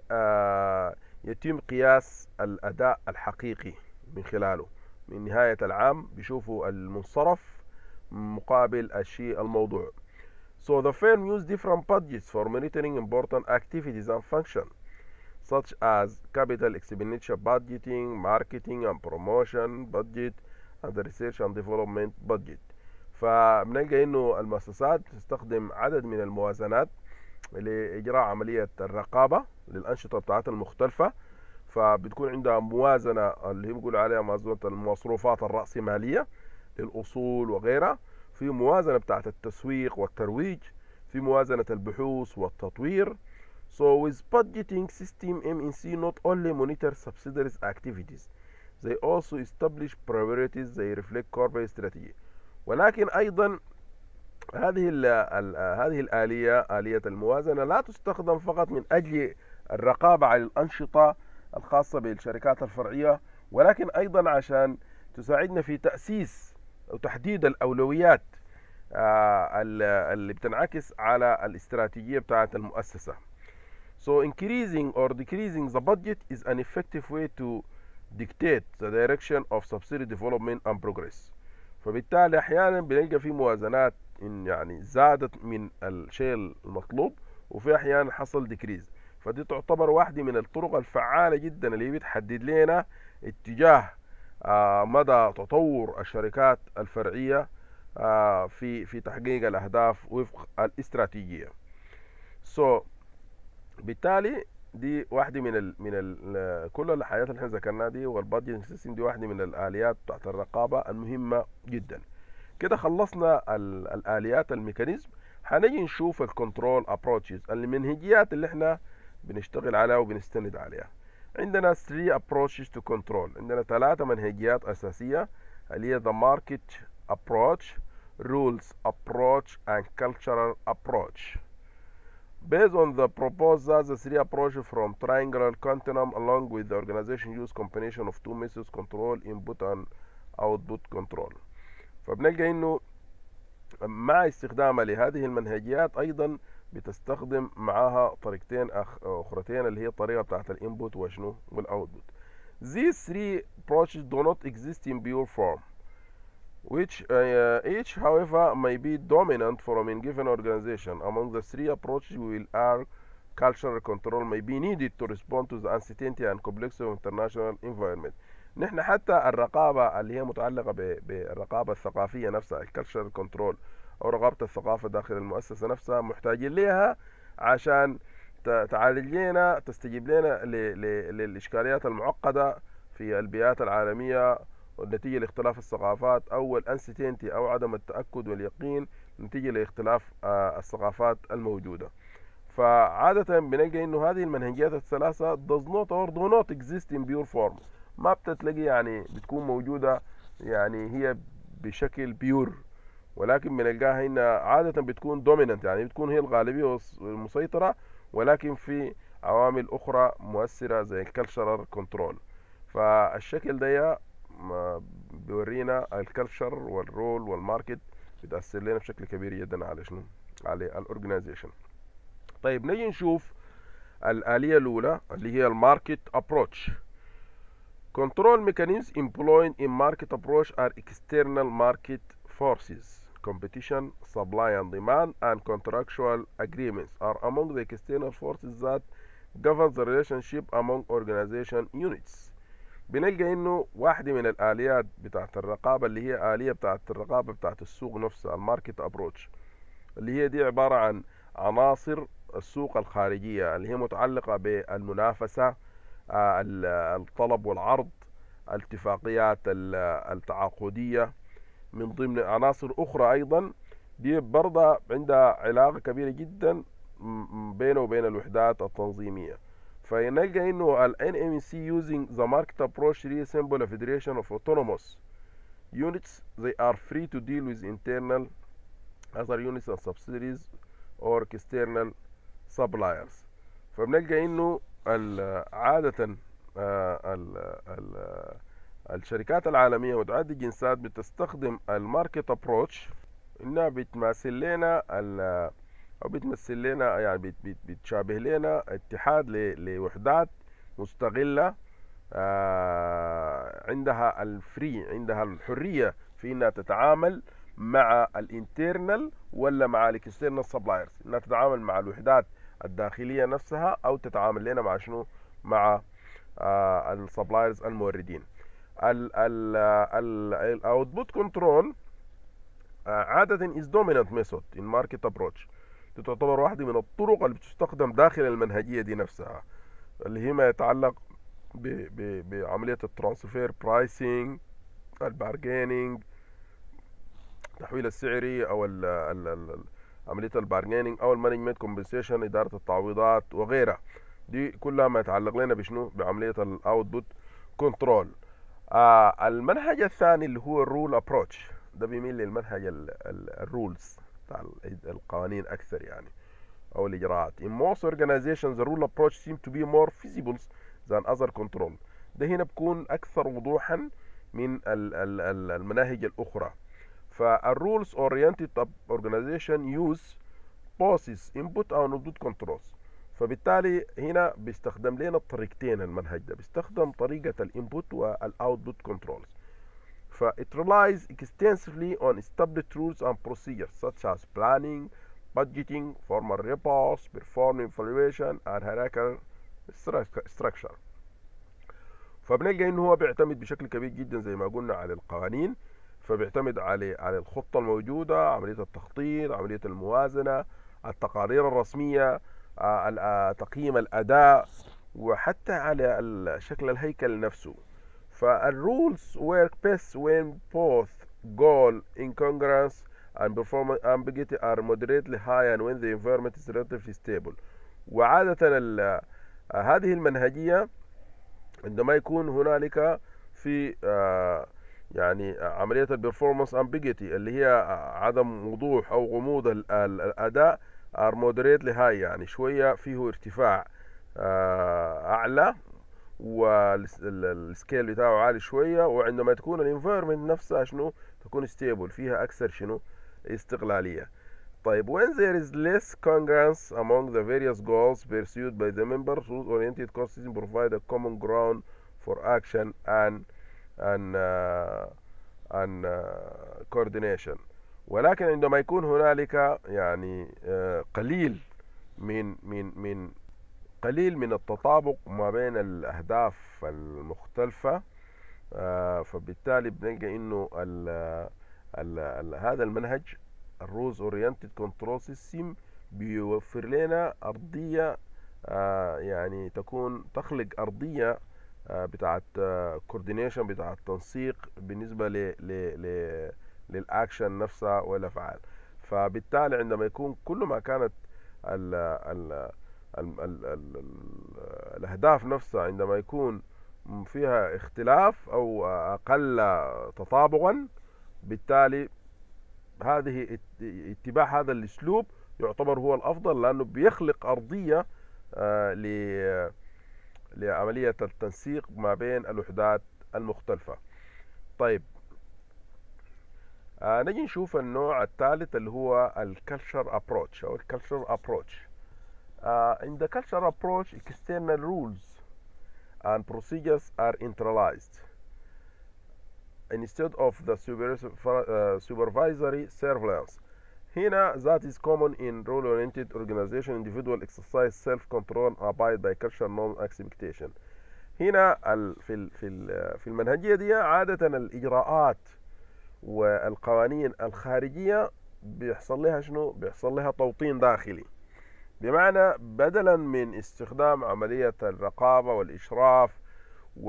يتم قياس الأداء الحقيقي من خلاله من نهاية العام بيشوفوا المنصرف مقابل الشيء الموضوع. So the firm use different budgets for monitoring important activities and functions such as capital expenditure budgeting, marketing and promotion budget, and the research and development budget. فبنلقى انه المؤسسات تستخدم عدد من الموازنات لإجراء عملية الرقابة للأنشطة بتاعتها المختلفة فبتكون عندها موازنة اللي هي بيقولوا عليها موازنة المصروفات الرأسمالية للأصول وغيرها في موازنة بتاعت التسويق والترويج في موازنة البحوث والتطوير So with budgeting system MNC not only monitor subsidiaries activities they also establish priorities they reflect corporate strategy ولكن أيضا هذه ال ال هذه الآلية آلية الموازنة لا تستخدم فقط من أجل الرقابة على الأنشطة الخاصة بالشركات الفرعية ولكن أيضا عشان تساعدنا في تأسيس وتحديد الأولويات اللي بتنعكس على الاستراتيجية بتاعة المؤسسة. So increasing or decreasing the budget is an effective way to dictate the direction of subsidiary development and progress. فبالتالي أحيانا بنلقى في موازنات إن يعني زادت من الشيء المطلوب وفي أحيانا حصل ديكريز فدي تعتبر واحدة من الطرق الفعالة جدا اللي بتحدد لنا اتجاه آه مدى تطور الشركات الفرعية آه في في تحقيق الأهداف وفق الاستراتيجية. So بالتالي دي واحدة من ال من ال كل الحاجات اللي احنا ذكرناها دي والبادجيتنج سيستم دي واحدة من الآليات بتاعت الرقابة المهمة جدا. كده خلصنا ال الآليات الميكانيزم هنيجي نشوف الكنترول ابروتشز المنهجيات اللي احنا بنشتغل عليها وبنستند عليها. عندنا 3 approaches to control عندنا ثلاثة منهجيات أساسية اللي هي the market approach rules approach and cultural approach based on the proposal the three approaches from triangular continuum along with the organization use combination of two methods control input and output control فبنلقى انه مع استخدامها لهذه المنهجيات ايضا بتستخدم معاها طريقتين اخرتين اللي هي الطريقه بتاعت الانبوت وشنو والاوتبوت these three approaches do not exist in pure form which uh, each however may be dominant from a given organization among the three approaches we will argue cultural control may be needed to respond to the uncertainty and complexity of international environment نحن حتى الرقابة اللي هي متعلقة بالرقابة الثقافية نفسها الكالتشرال كنترول أو رقابة الثقافة داخل المؤسسة نفسها محتاجين لها عشان ت- تعالج لنا تستجيب لنا ل- ل- للإشكاليات المعقدة في البيئات العالمية نتيجة لاختلاف الثقافات أو الانسيتينتي أو عدم التأكد واليقين نتيجة لاختلاف آه، الثقافات الموجودة فعادة بنلقى إنه هذه المنهجيات الثلاثة does not or do not exist in pure form ما بتتلاقي يعني بتكون موجودة يعني هي بشكل بيور ولكن بنلقاها هنا عادة بتكون دوميننت يعني بتكون هي الغالبية والس- والمسيطرة ولكن في عوامل أخرى مؤثرة زي الكالتشرال كنترول فالشكل ده ما بيورينا الكالتشر والرول والماركت بتأثر لنا بشكل كبير جدا على شنو؟ على الاورجنايزيشن طيب نيجي نشوف الآلية الأولى اللي هي الماركت ابروتش Control mechanisms employed in market approach are external market forces. Competition, supply and demand, and contractual agreements are among the external forces that govern the relationship among organization units. بنلقى انه واحدة من الآليات بتاعت الرقابة اللي هي آلية بتاعت الرقابة بتاعت السوق نفسها الماركت ابروتش اللي هي دي عبارة عن عناصر السوق الخارجية اللي هي متعلقة بالمنافسة آه، ال- الطلب والعرض الاتفاقيات ال- التعاقدية من ضمن عناصر أخرى أيضا دي برضه عندها علاقة كبيرة جدا م- م- بينه وبين الوحدات التنظيمية فنلقى انه ال NMC using the market approach reassemble a federation of autonomous units they are free to deal with internal other units and subsidiaries or external suppliers فبنلقى انه ال- عادة آه، ال- ال- الشركات العالمية متعددة الجنسات بتستخدم الماركت ابروتش انها بتمثل لنا ال- او بتمثل لنا يعني بت- بت- بتشابه لنا اتحاد ل- لوحدات مستغلة آه، عندها الفري عندها الحرية في انها تتعامل مع الانترنال ولا مع الاكسترنال سبلايرز انها تتعامل مع الوحدات الداخلية نفسها او تتعامل لنا مع شنو مع السبلايرز الموردين الاوتبوت كنترول عادة is dominant method in market approach دي تعتبر واحدة من الطرق اللي بتستخدم داخل المنهجية دي نفسها اللي هي ما يتعلق ب ب بعملية الترانسفير برايسنج البارجيننج التحويل السعري او ال ال ال عملية البارجيننج او المانجمنت كومبنسيشن ادارة التعويضات وغيرها دي كلها ما يتعلق لنا بشنو بعملية الاوتبوت كنترول آه المنهج الثاني اللي هو الرول ابروتش ده بيميل للمنهج الرولز بتاع ال- القوانين اكثر يعني او الاجراءات in most organizations the rule approach seem to be more feasible than other control ده هنا بكون اكثر وضوحا من ال ال ال المناهج الاخرى فالرولز oriented organization use process input او output controls فبالتالي هنا بيستخدم لنا الطريقتين المنهج ده بيستخدم طريقة الانبوت والاوتبوت كنترولز ف it relies extensively on established rules and procedures such as planning, budgeting, formal reports, performing evaluation and hierarchical stru- structure فبنلقى انه هو بيعتمد بشكل كبير جدا زي ما قلنا على القوانين فبيعتمد على على الخطة الموجودة عملية التخطيط عملية الموازنة التقارير الرسمية آه، ال- آه، تقييم الأداء وحتى على ال- شكل الهيكل نفسه فالرولز work best when both goal incongruence and performance ambiguity are moderately high and when the environment is relatively stable وعادة ال- آه، هذه المنهجية عندما يكون هنالك في آه، يعني عملية البرفورمانس امبيجيتي اللي هي عدم وضوح او غموض ال- ال- الاداء are moderately high يعني شوية فيه ارتفاع آه، اعلى والسكيل بتاعه عالي شوية وعندما تكون الانفايرمنت نفسها شنو تكون ستيبل فيها اكثر شنو استقلالية طيب when there is less congruence among the various goals pursued by the members rules oriented core system provide a common ground for action and and uh, and uh, coordination ولكن عندما يكون هنالك يعني آه، قليل من من من قليل من التطابق ما بين الأهداف المختلفة آه، فبالتالي بنلقى إنه ال ال ال هذا المنهج الروز اورينتد كنترول سيستم بيوفر لنا أرضية آه، يعني تكون تخلق أرضية آه، بتاعت كوردينيشن بتاعت تنسيق بالنسبة ل ل ل للأكشن نفسها والأفعال فبالتالي عندما يكون كل ما كانت ال ال ال ال ال الأهداف نفسها عندما يكون فيها اختلاف أو أقل تطابقا بالتالي هذه اتباع هذا الأسلوب يعتبر هو الأفضل لأنه بيخلق أرضية آه، لعملية التنسيق ما بين الوحدات المختلفة طيب آه نجي نشوف النوع الثالث اللي هو الكالتشر ابروتش او الكالتشر ابروتش uh, in the cultural approach external rules and procedures are internalized instead of the uh, supervisory surveillance هنا that is common in role-oriented organization individual exercise self-control abide by cultural norm expectation هنا في في في المنهجيه دي عاده الاجراءات والقوانين الخارجيه بيحصل لها شنو بيحصل لها توطين داخلي بمعنى بدلا من استخدام عمليه الرقابه والاشراف و,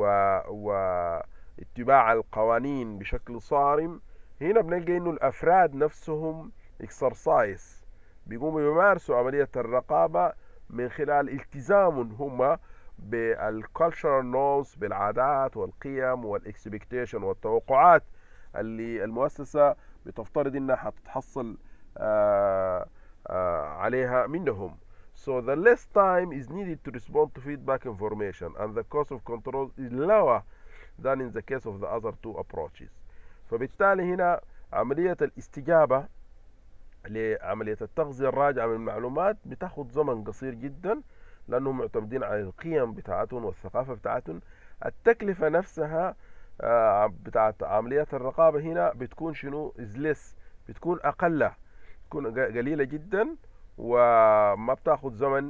واتباع القوانين بشكل صارم هنا بنلقى انه الافراد نفسهم اكسرسايز بيقوموا يمارسوا عملية الرقابة من خلال التزامهم هم بالكالتشرال نورمز بالعادات والقيم والاكسبكتيشن والتوقعات اللي المؤسسة بتفترض انها حتتحصل آآ آآ عليها منهم So the less time is needed to respond to feedback information and the cost of control is lower than in the case of the other two approaches. فبالتالي هنا عملية الاستجابة لعملية التغذية الراجعة من المعلومات بتاخد زمن قصير جدا لأنهم معتمدين على القيم بتاعتهم والثقافة بتاعتهم التكلفة نفسها آه، بتاعت عمليات الرقابة هنا بتكون شنو ازلس بتكون أقل بتكون قليلة جدا وما بتاخد زمن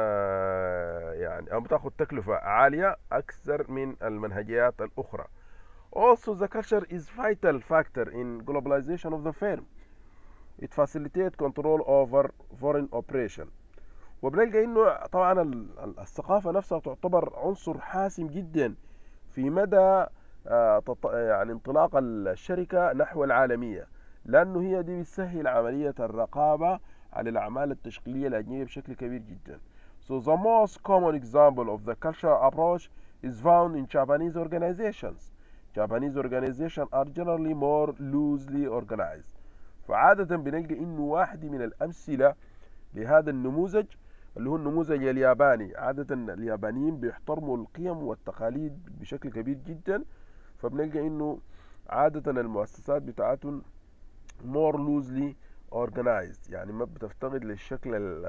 آه، يعني أو بتاخد تكلفة عالية أكثر من المنهجيات الأخرى Also the culture is vital factor in globalization of the firm it facilitate control over foreign operation وبنلقى انه طبعا الثقافه نفسها تعتبر عنصر حاسم جدا في مدى آه، يعني انطلاق الشركه نحو العالميه لانه هي دي بتسهل عمليه الرقابه على الاعمال التشغيليه الاجنبيه بشكل كبير جدا So the most common example of the cultural approach is found in Japanese organizations. Japanese organizations are generally more loosely organized. فعادة بنلقى انه واحد من الامثلة لهذا النموذج اللي هو النموذج الياباني عادة اليابانيين بيحترموا القيم والتقاليد بشكل كبير جدا فبنلقى انه عادة المؤسسات بتاعتهم more loosely organized يعني ما بتفتقد للشكل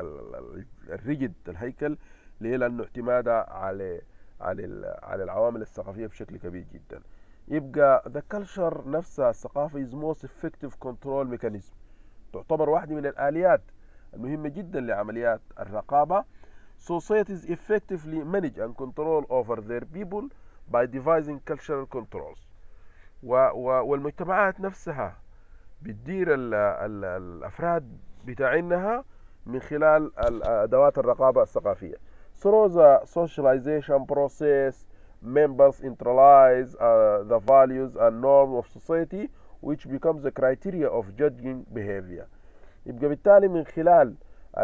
الريجد الهيكل ليه لانه اعتمادها على على على العوامل الثقافية بشكل كبير جدا يبقى the culture نفسها الثقافة is most effective control mechanism تعتبر واحدة من الآليات المهمة جدا لعمليات الرقابة societies effectively manage and control over their people by devising cultural controls و و والمجتمعات نفسها بتدير ال ال الأفراد بتاعينها من خلال أدوات الرقابة الثقافية through the socialization process members internalize uh, the values and norms of society which becomes the criteria of judging behavior يبقى بالتالي من خلال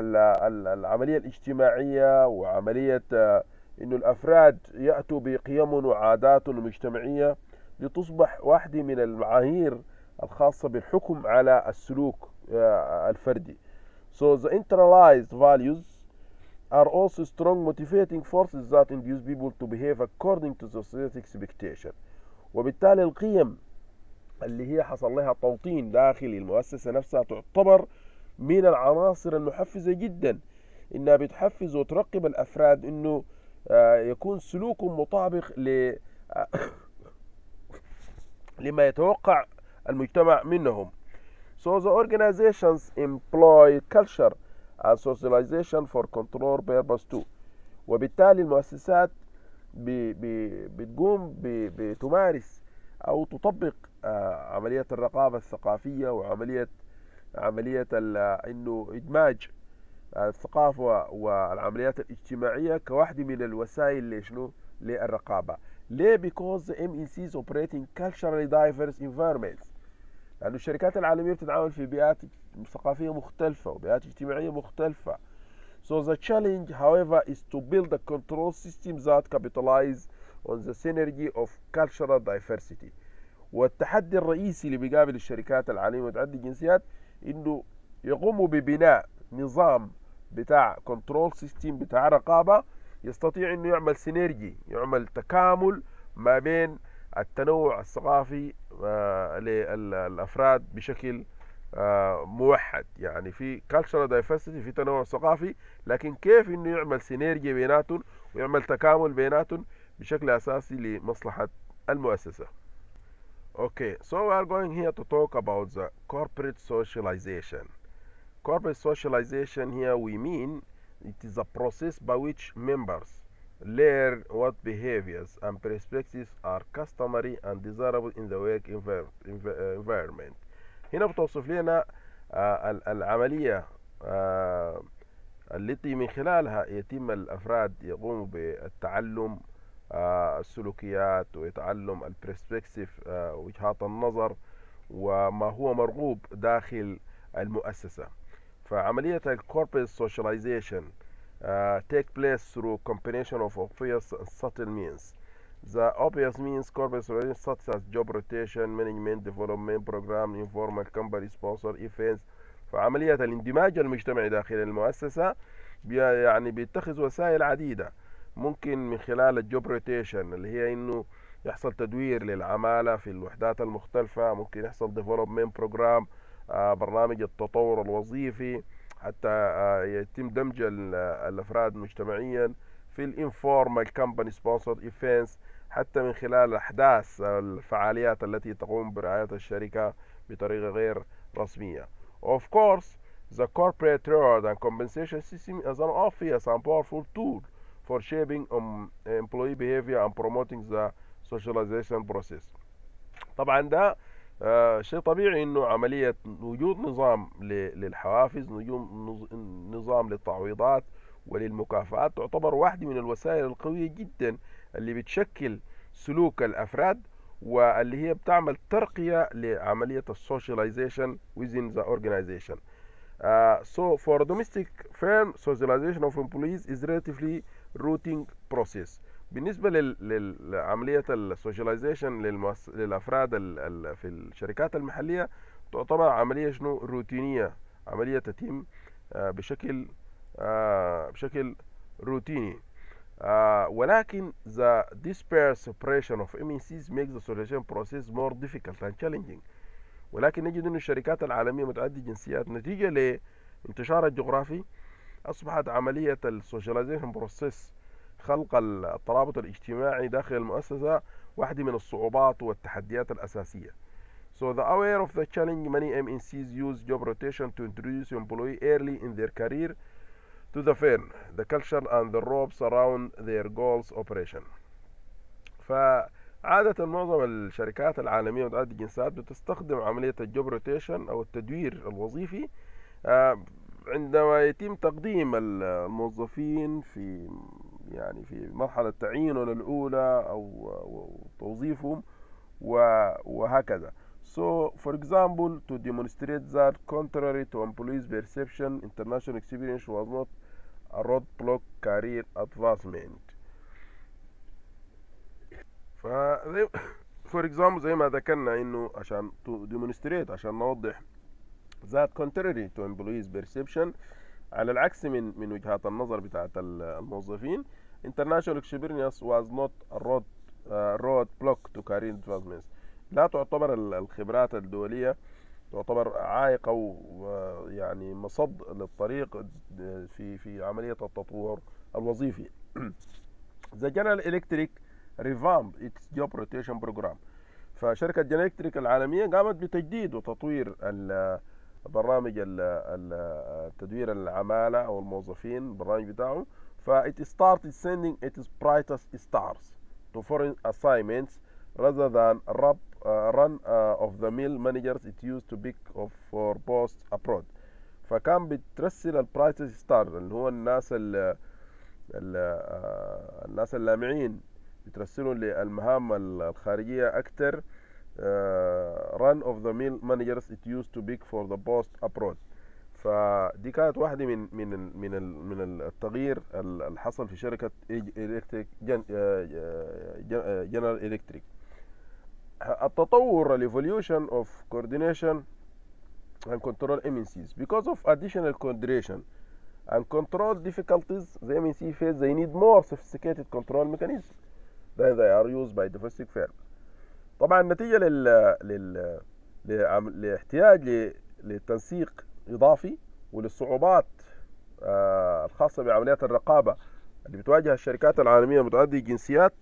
العملية الاجتماعية وعملية uh, انه الافراد يأتوا بقيم وعادات مجتمعية لتصبح واحدة من المعايير الخاصة بالحكم على السلوك uh, الفردي so the internalized values are also strong motivating forces that induce people to behave according to the society's expectation وبالتالي القيم اللي هي حصل لها توطين داخلي المؤسسة نفسها تعتبر من العناصر المحفزة جدا انها بتحفز وترقب الافراد انه آه، يكون سلوكهم مطابق ل لما يتوقع المجتمع منهم So the organizations employ culture and socialization for control purpose too وبالتالي المؤسسات بي بي بتقوم بي بتمارس او تطبق آه، عمليه الرقابه الثقافيه وعمليه عمليه انه ادماج الثقافة والعمليات الاجتماعية كواحدة من الوسائل لشنو للرقابة ليه because the MECs operate in culturally diverse environments لأن الشركات العالمية بتتعامل في بيئات ثقافية مختلفة وبيئات اجتماعية مختلفة So the challenge however is to build a control system that capitalize on the synergy of cultural diversity والتحدي الرئيسي اللي بيقابل الشركات العالمية متعدد الجنسيات انه يقوموا ببناء نظام بتاع كنترول سيستم بتاع رقابة يستطيع انه يعمل سينرجي يعمل تكامل ما بين التنوع الثقافي آه للافراد بشكل آه موحد يعني في cultural diversity في تنوع ثقافي لكن كيف انه يعمل سينرجي بيناتهم ويعمل تكامل بيناتهم بشكل اساسي لمصلحة المؤسسة Okay, so we are going here to talk about the corporate socialization. Corporate socialization here we mean it is a process by which members learn what behaviors and perspectives are customary and desirable in the work envir env- environment. هنا بتوصف لنا آه العملية آه التي من خلالها يتم الأفراد يقوموا بالتعلم آه السلوكيات ويتعلم البرسبكتيف وجهات النظر وما هو مرغوب داخل المؤسسة فعملية الكوربريت socialization uh, take place through combination of obvious and subtle means. The obvious means corporate socialization such as job rotation, management development program, informal company sponsor events فعملية الاندماج المجتمعي داخل المؤسسة يعني بيتخذ وسائل عديدة ممكن من خلال الجوب روتيشن اللي هي انه يحصل تدوير للعمالة في الوحدات المختلفة ممكن يحصل ديفلوبمنت بروجرام آه برنامج التطور الوظيفي حتى آه يتم دمج الافراد مجتمعيا في الانفورمال كمباني سبونسر ايفنتس حتى من خلال احداث الفعاليات التي تقوم برعاية الشركة بطريقة غير رسمية. Of course, the corporate reward and compensation system is an obvious and powerful tool for shaping um, employee behavior and promoting the socialization process. طبعا ده آه شيء طبيعي انه عملية وجود نظام للحوافز نظام للتعويضات وللمكافآت تعتبر واحدة من الوسائل القوية جدا اللي بتشكل سلوك الافراد واللي هي بتعمل ترقية لعملية السوشياليزيشن within the organization. Uh, so for domestic firm socialization of employees is relatively routine process. بالنسبة لعملية السوشياليزيشن للمؤس... للأفراد ال... ال... في الشركات المحلية تعتبر عملية شنو روتينية عملية تتم بشكل بشكل روتيني ولكن the dispersed separation of MECs makes the socialization process more difficult and challenging ولكن نجد أن الشركات العالمية متعددة الجنسيات نتيجة لانتشار الجغرافي أصبحت عملية السوشياليزيشن بروسيس خلق الترابط الاجتماعي داخل المؤسسة واحدة من الصعوبات والتحديات الأساسية. So the aware of the challenge many MNCs use job rotation to introduce employee early in their career to the firm, the culture and the ropes around their goals operation. فعادة معظم الشركات العالمية ومتعددة الجنسيات بتستخدم عملية الجوب روتيشن أو التدوير الوظيفي عندما يتم تقديم الموظفين في يعني في مرحلة تعيينهم الأولى أو توظيفهم وهكذا. So, for example, to demonstrate that contrary to employees' perception, international experience was not a roadblock career advancement. ف for example زي ما ذكرنا انه عشان to demonstrate عشان نوضح that contrary to employees perception على العكس من من وجهات النظر بتاعت الموظفين international experience was not a road uh, road block to career advancements لا تعتبر الخبرات الدولية تعتبر عائق أو يعني مصد للطريق في في عملية التطور الوظيفي. The General Electric revamped its job rotation program. فشركة جنرال الكتريك العالمية قامت بتجديد وتطوير برنامج تدوير العمالة أو الموظفين البرنامج بتاعه ف it started sending its brightest stars to foreign assignments rather than rub, uh, run uh, of the mill managers it used to pick of for posts abroad فكان بترسل البرايتس ستار اللي هو الناس ال ال الناس اللامعين بترسلوا للمهام الخارجية أكتر run of the mill managers it used to big for the post abroad فدي كانت واحدة من من ال من ال من التغيير اللي حصل في شركة إلكتريك جنرال إلكتريك التطور evolution of coordination and control MNCs because of additional coordination and control difficulties the MNC face they need more sophisticated control mechanisms than they are used by domestic firms طبعا نتيجة لل, لل... لاحتياج ل... لتنسيق إضافي وللصعوبات آه الخاصة بعمليات الرقابة اللي بتواجه الشركات العالمية متعددة الجنسيات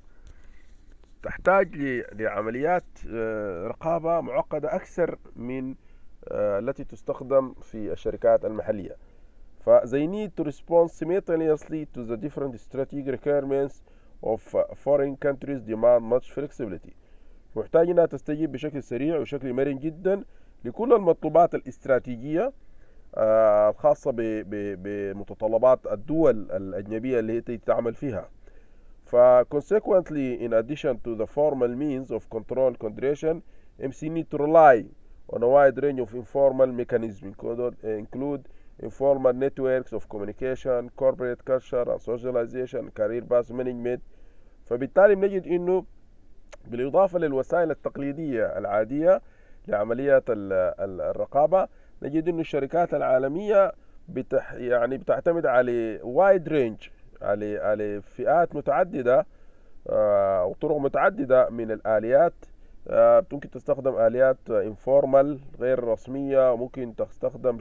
تحتاج لعمليات آه رقابة معقدة أكثر من آه التي تستخدم في الشركات المحلية ف they need to respond simultaneously to the different strategic requirements of foreign countries demand much flexibility محتاج انها تستجيب بشكل سريع وشكل مرن جدا لكل المطلوبات الاستراتيجية الخاصة بمتطلبات الدول الأجنبية اللي هي تتعامل فيها ف consequently in addition to the formal means of control coordination MC need to rely on a wide range of informal mechanisms include informal networks of communication corporate culture and socialization career path management فبالتالي بنجد انه بالإضافة للوسائل التقليدية العادية لعمليات الرقابة نجد أن الشركات العالمية بتح يعني بتعتمد على وايد رينج على على فئات متعددة وطرق متعددة من الآليات ممكن تستخدم آليات انفورمال غير رسمية ممكن تستخدم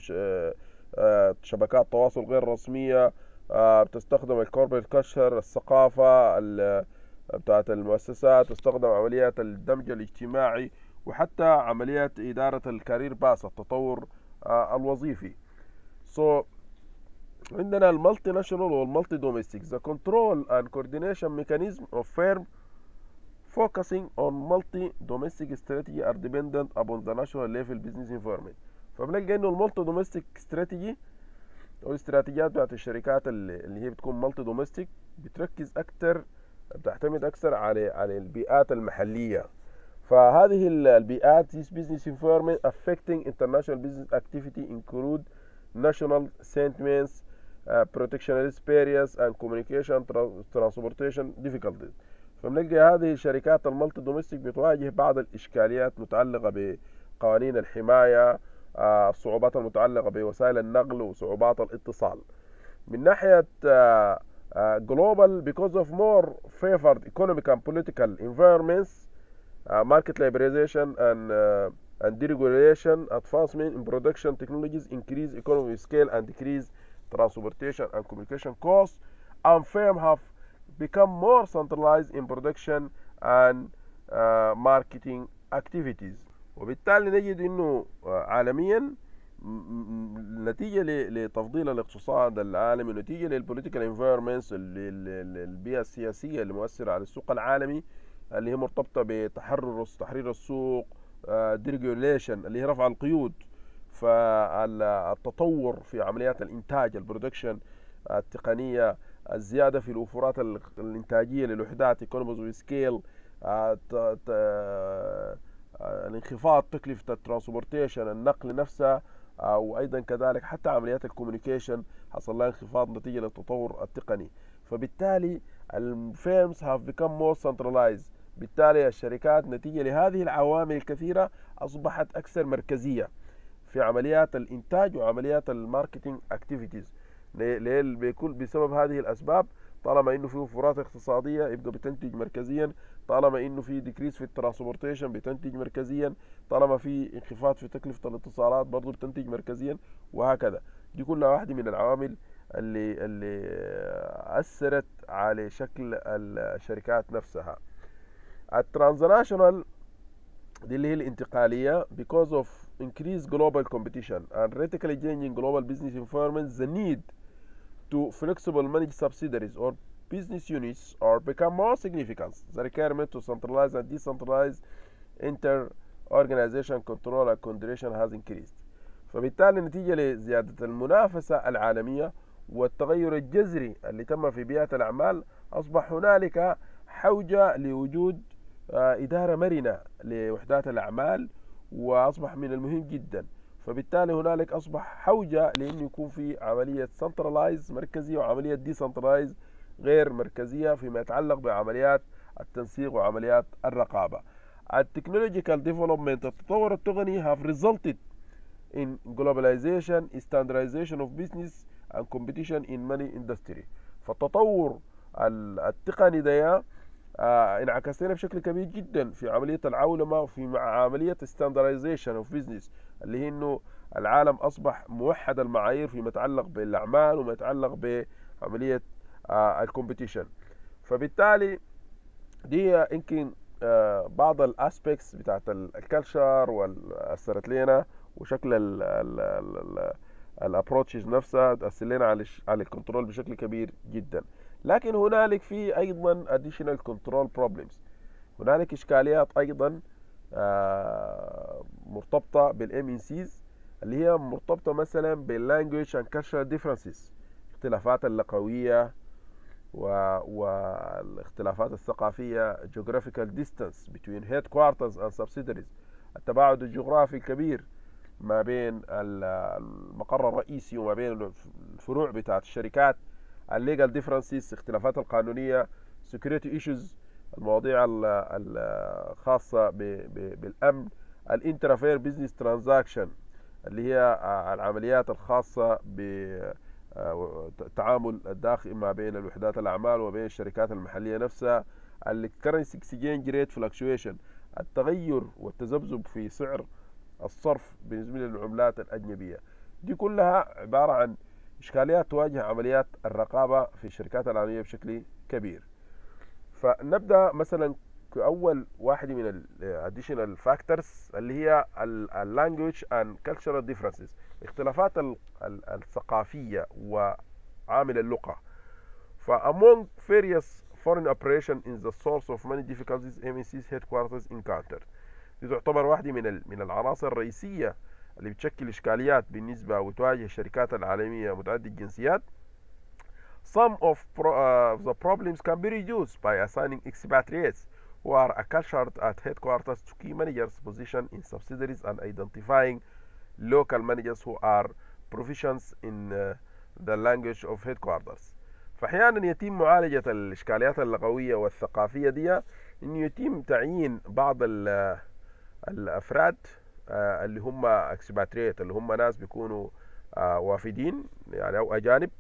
شبكات تواصل غير رسمية بتستخدم الكوربريت كشر الثقافة بتاعت المؤسسات تستخدم عمليات الدمج الاجتماعي وحتى عمليات إدارة الكارير باس التطور الوظيفي so عندنا المالتي ناشونال والمالتي دوميستيك the control and coordination mechanism of firm focusing on multi domestic strategy are dependent upon the national level business environment فبنلقى انه المالتي دوميستيك استراتيجي او الاستراتيجيات بتاعت الشركات اللي هي بتكون مالتي دوميستيك بتركز اكتر بتعتمد اكثر على على البيئات المحليه فهذه البيئات these business environment affecting international business activity include national sentiments uh, protectionist barriers and communication transportation difficulties فبنلقى هذه الشركات المالتي دوميستيك بتواجه بعض الاشكاليات متعلقه بقوانين الحمايه الصعوبات المتعلقه بوسائل النقل وصعوبات الاتصال من ناحيه uh, Uh, global because of more favored economic and political environments, uh, market liberalization and uh, and deregulation, advancement in production technologies, increase economy scale and decrease transportation and communication costs, and firms have become more centralized in production and marketing activities. وبالتالي نجد انه عالميا نتيجة لتفضيل الاقتصاد العالمي ونتيجة للبوليتيكال انفيرمنتس البيئة السياسية اللي مؤثرة على السوق العالمي اللي هي مرتبطة بتحرر تحرير السوق ديريجوليشن اللي هي رفع القيود فالتطور في عمليات الانتاج البرودكشن التقنية الزيادة في الوفرات الانتاجية للوحدات ايكونوميز سكيل الانخفاض تكلفة الترانسبورتيشن النقل نفسها وايضا كذلك حتى عمليات الكوميونيكيشن حصل لها انخفاض نتيجه للتطور التقني فبالتالي الفيرمز هاف بيكم مور سنترلايز بالتالي الشركات نتيجه لهذه العوامل الكثيره اصبحت اكثر مركزيه في عمليات الانتاج وعمليات الماركتينج اكتيفيتيز بيكون بسبب هذه الاسباب طالما انه في وفرات اقتصاديه يبقى بتنتج مركزيا طالما انه في ديكريس في الترانسبورتيشن بتنتج مركزيا طالما في انخفاض في تكلفه الاتصالات برضه بتنتج مركزيا وهكذا دي كلها واحده من العوامل اللي اللي اثرت على شكل الشركات نفسها الترانزناشونال دي اللي هي الانتقاليه because of increased global competition and radically changing global business environments the need to flexible manage subsidiaries or business units or become more significant. The requirement to centralize and decentralize inter organization control and coordination has increased. فبالتالي نتيجة لزيادة المنافسة العالمية والتغير الجذري اللي تم في بيئة الأعمال أصبح هنالك حوجة لوجود آه، إدارة مرنة لوحدات الأعمال وأصبح من المهم جدا فبالتالي هنالك أصبح حوجة لأنه يكون في عملية سنترلايز مركزية وعملية ديسنترلايز غير مركزية فيما يتعلق بعمليات التنسيق وعمليات الرقابة التكنولوجيكال ديفلوبمنت التطور التقني have resulted in globalization standardization of business and competition in many industry فالتطور التقني ده آه انعكس لنا بشكل كبير جدا في عمليه العولمه وفي عمليه ستاندرايزيشن اوف بزنس اللي هي انه العالم اصبح موحد المعايير فيما يتعلق بالاعمال وما يتعلق بعمليه آه الكومبيتيشن فبالتالي دي يمكن آه بعض الاسبيكتس بتاعت الكالتشر واثرت لنا وشكل الابروتشز نفسها تاثر لنا على على الكنترول بشكل كبير جدا لكن هنالك في ايضا additional control problems هنالك اشكاليات ايضا آه مرتبطه بالام ان سيز اللي هي مرتبطه مثلا باللانجوج اند كالتشرال ديفرنسز اختلافات اللغويه والاختلافات الثقافيه geographical distance between headquarters and subsidiaries التباعد الجغرافي الكبير ما بين المقر الرئيسي وما بين الفروع بتاعت الشركات الليجال ديفرنسز اختلافات القانونيه سكيورتي ايشوز المواضيع الخاصه بالامن الانترافير بزنس ترانزاكشن اللي هي العمليات الخاصه بالتعامل الداخلي ما بين الوحدات الاعمال وبين الشركات المحليه نفسها الكرنسي اكسشينج ريت فلكشويشن التغير والتذبذب في سعر الصرف بالنسبه للعملات الاجنبيه دي كلها عباره عن إشكاليات تواجه عمليات الرقابة في الشركات العالمية بشكل كبير فنبدأ مثلا كأول واحد من ال additional factors اللي هي ال language and cultural differences اختلافات الثقافية وعامل اللغة ف among various foreign operation is the source of many difficulties MNC's headquarters encountered دي تعتبر واحدة من من العناصر الرئيسية اللي بتشكل إشكاليات بالنسبة وتواجه الشركات العالمية متعددة الجنسيات Some of pro, uh, the problems can be reduced by assigning expatriates who are acculturated at headquarters to key managers position in subsidiaries and identifying local managers who are proficient in uh, the language of headquarters فأحيانا يتم معالجة الإشكاليات اللغوية والثقافية دي إنه يتم تعيين بعض الأفراد اللي هم اكسباتريت اللي هم ناس بيكونوا وافدين يعني او اجانب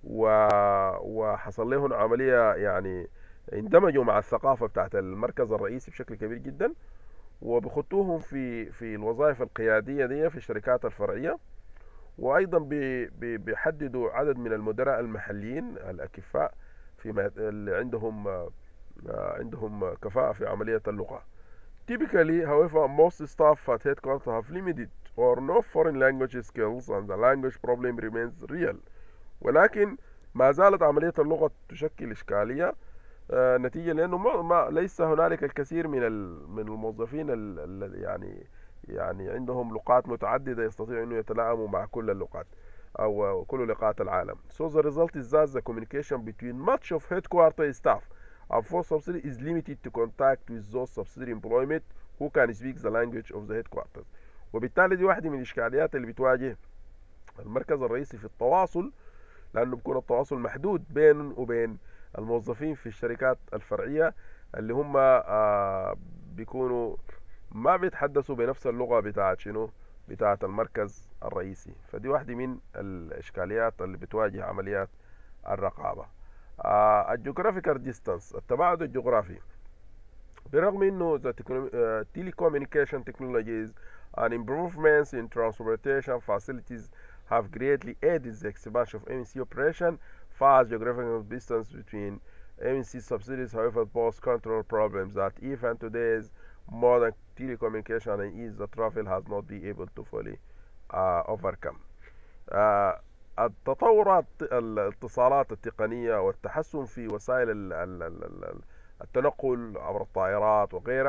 وحصل لهم عمليه يعني اندمجوا مع الثقافه بتاعت المركز الرئيسي بشكل كبير جدا وبخطوهم في في الوظائف القياديه دي في الشركات الفرعيه وايضا بيحددوا عدد من المدراء المحليين الاكفاء في اللي عندهم عندهم كفاءه في عمليه اللغه Typically, however, most staff at headquarters have limited or no foreign language skills and the language problem remains real. ولكن ما زالت عملية اللغة تشكل إشكالية آه نتيجة لأنه ما, ما ليس هنالك الكثير من من الموظفين ال ال يعني يعني عندهم لغات متعددة يستطيعوا أنه يتلائموا مع كل اللغات أو كل لغات العالم. So the result is that the communication between much of headquarters staff and for subsidy is limited to contact with those subsidiary employment who can speak the language of the headquarters وبالتالي دي واحدة من الإشكاليات اللي بتواجه المركز الرئيسي في التواصل لأنه بيكون التواصل محدود بين وبين الموظفين في الشركات الفرعية اللي هم آه بيكونوا ما بيتحدثوا بنفس اللغة بتاعت شنو بتاعت المركز الرئيسي فدي واحدة من الإشكاليات اللي بتواجه عمليات الرقابة آه الجغرافيكال ديستانس التباعد الجغرافي برغم انه the uh, telecommunication technologies and improvements in transportation facilities have greatly aided the expansion of MNC operation fast geographical distance between MNC subsidiaries however pose control problems that even today's modern telecommunication and ease the travel has not been able to fully uh, overcome uh, التطورات الاتصالات التقنية والتحسن في وسائل التنقل عبر الطائرات وغيرها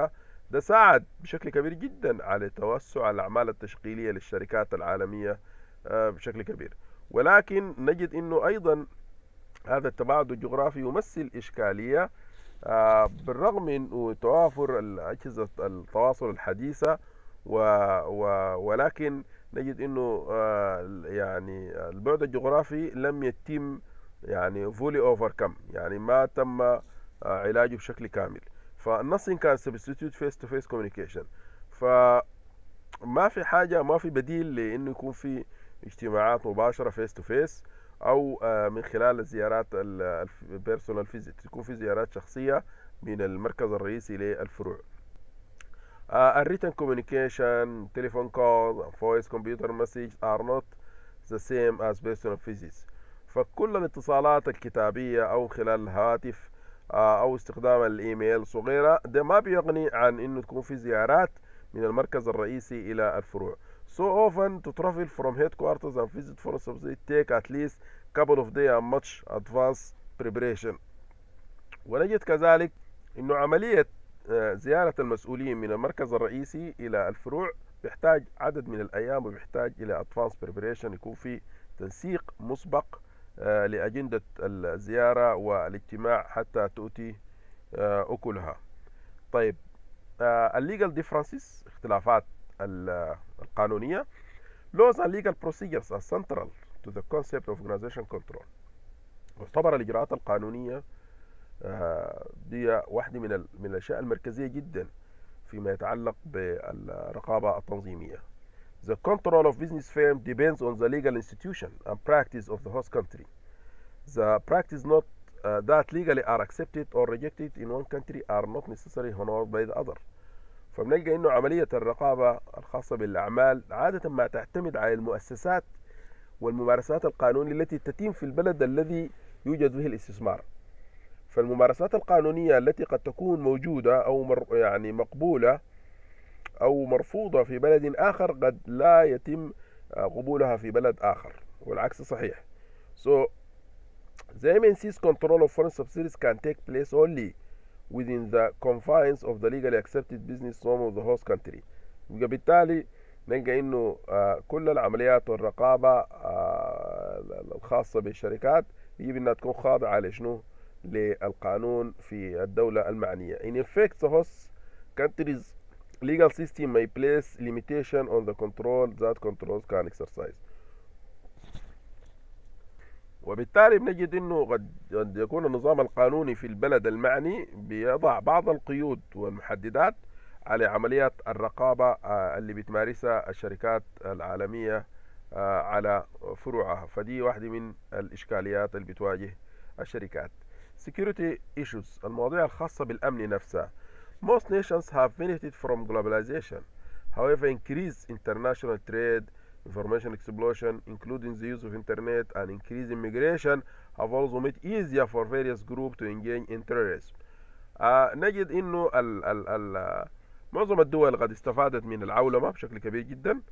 ده ساعد بشكل كبير جدا على توسع الأعمال التشغيلية للشركات العالمية آه، بشكل كبير ولكن نجد أنه أيضا هذا التباعد الجغرافي يمثل إشكالية آه، بالرغم من توافر الأجهزة التواصل الحديثة و و ولكن نجد انه آه، يعني البعد الجغرافي لم يتم يعني فولي اوفر كم يعني ما تم آه، علاجه بشكل كامل فالنصين كان سبستيتيوت فيس تو فيس كوميونيكيشن فما في حاجه ما في بديل لانه يكون في اجتماعات مباشره فيس تو فيس او آه، من خلال الزيارات البيرسونال فيزيت يكون في زيارات شخصيه من المركز الرئيسي للفروع الريتن كوميونيكيشن تليفون كول فويس كمبيوتر مسج are not the same as personal visits فكل الاتصالات الكتابية أو خلال الهاتف آه، أو استخدام الإيميل صغيرة ده ما بيغني عن إنه تكون في زيارات من المركز الرئيسي إلى الفروع so often to travel from headquarters and visit for subsidy take at least couple of days and much advanced preparation ونجد كذلك إنه عملية آه، زيارة المسؤولين من المركز الرئيسي إلى الفروع بيحتاج عدد من الأيام وبيحتاج إلى advanced preparation يكون في تنسيق مسبق آه، لأجندة الزيارة والاجتماع حتى تؤتي آه، أكلها طيب الليجل ديفرنسز اختلافات القانونية laws and legal procedures are central to the concept of organization control تعتبر الإجراءات القانونية دي واحدة من من الأشياء المركزية جدا فيما يتعلق بالرقابة التنظيمية The control of business firm depends on the legal institution and practice of the host country. The practice not uh, that legally are accepted or rejected in one country are not necessarily honored by the other. فبنلقى انه عملية الرقابة الخاصة بالاعمال عادة ما تعتمد على المؤسسات والممارسات القانونية التي تتم في البلد الذي يوجد فيه الاستثمار. فالممارسات القانونية التي قد تكون موجودة أو مر يعني مقبولة أو مرفوضة في بلد آخر قد لا يتم قبولها في بلد آخر والعكس صحيح so the MNC's control of foreign subsidiaries can take place only within the confines of the legally accepted business norm of the host country بالتالي نلقى انه كل العمليات والرقابة الخاصة بالشركات يجب انها تكون خاضعة لشنو للقانون في الدولة المعنية. In effect, the host country's legal system may place limitation on the control that controls can exercise. وبالتالي بنجد انه قد يكون النظام القانوني في البلد المعني بيضع بعض القيود والمحددات على عمليات الرقابة اللي بتمارسها الشركات العالمية على فروعها فدي واحدة من الإشكاليات اللي بتواجه الشركات security issues المواضيع الخاصة بالأمن نفسها most nations have benefited from globalization however increased international trade information explosion including the use of internet and increased immigration have also made easier for various groups to engage in terrorism آه نجد انه ال ال ال معظم الدول قد استفادت من العولمة بشكل كبير جدا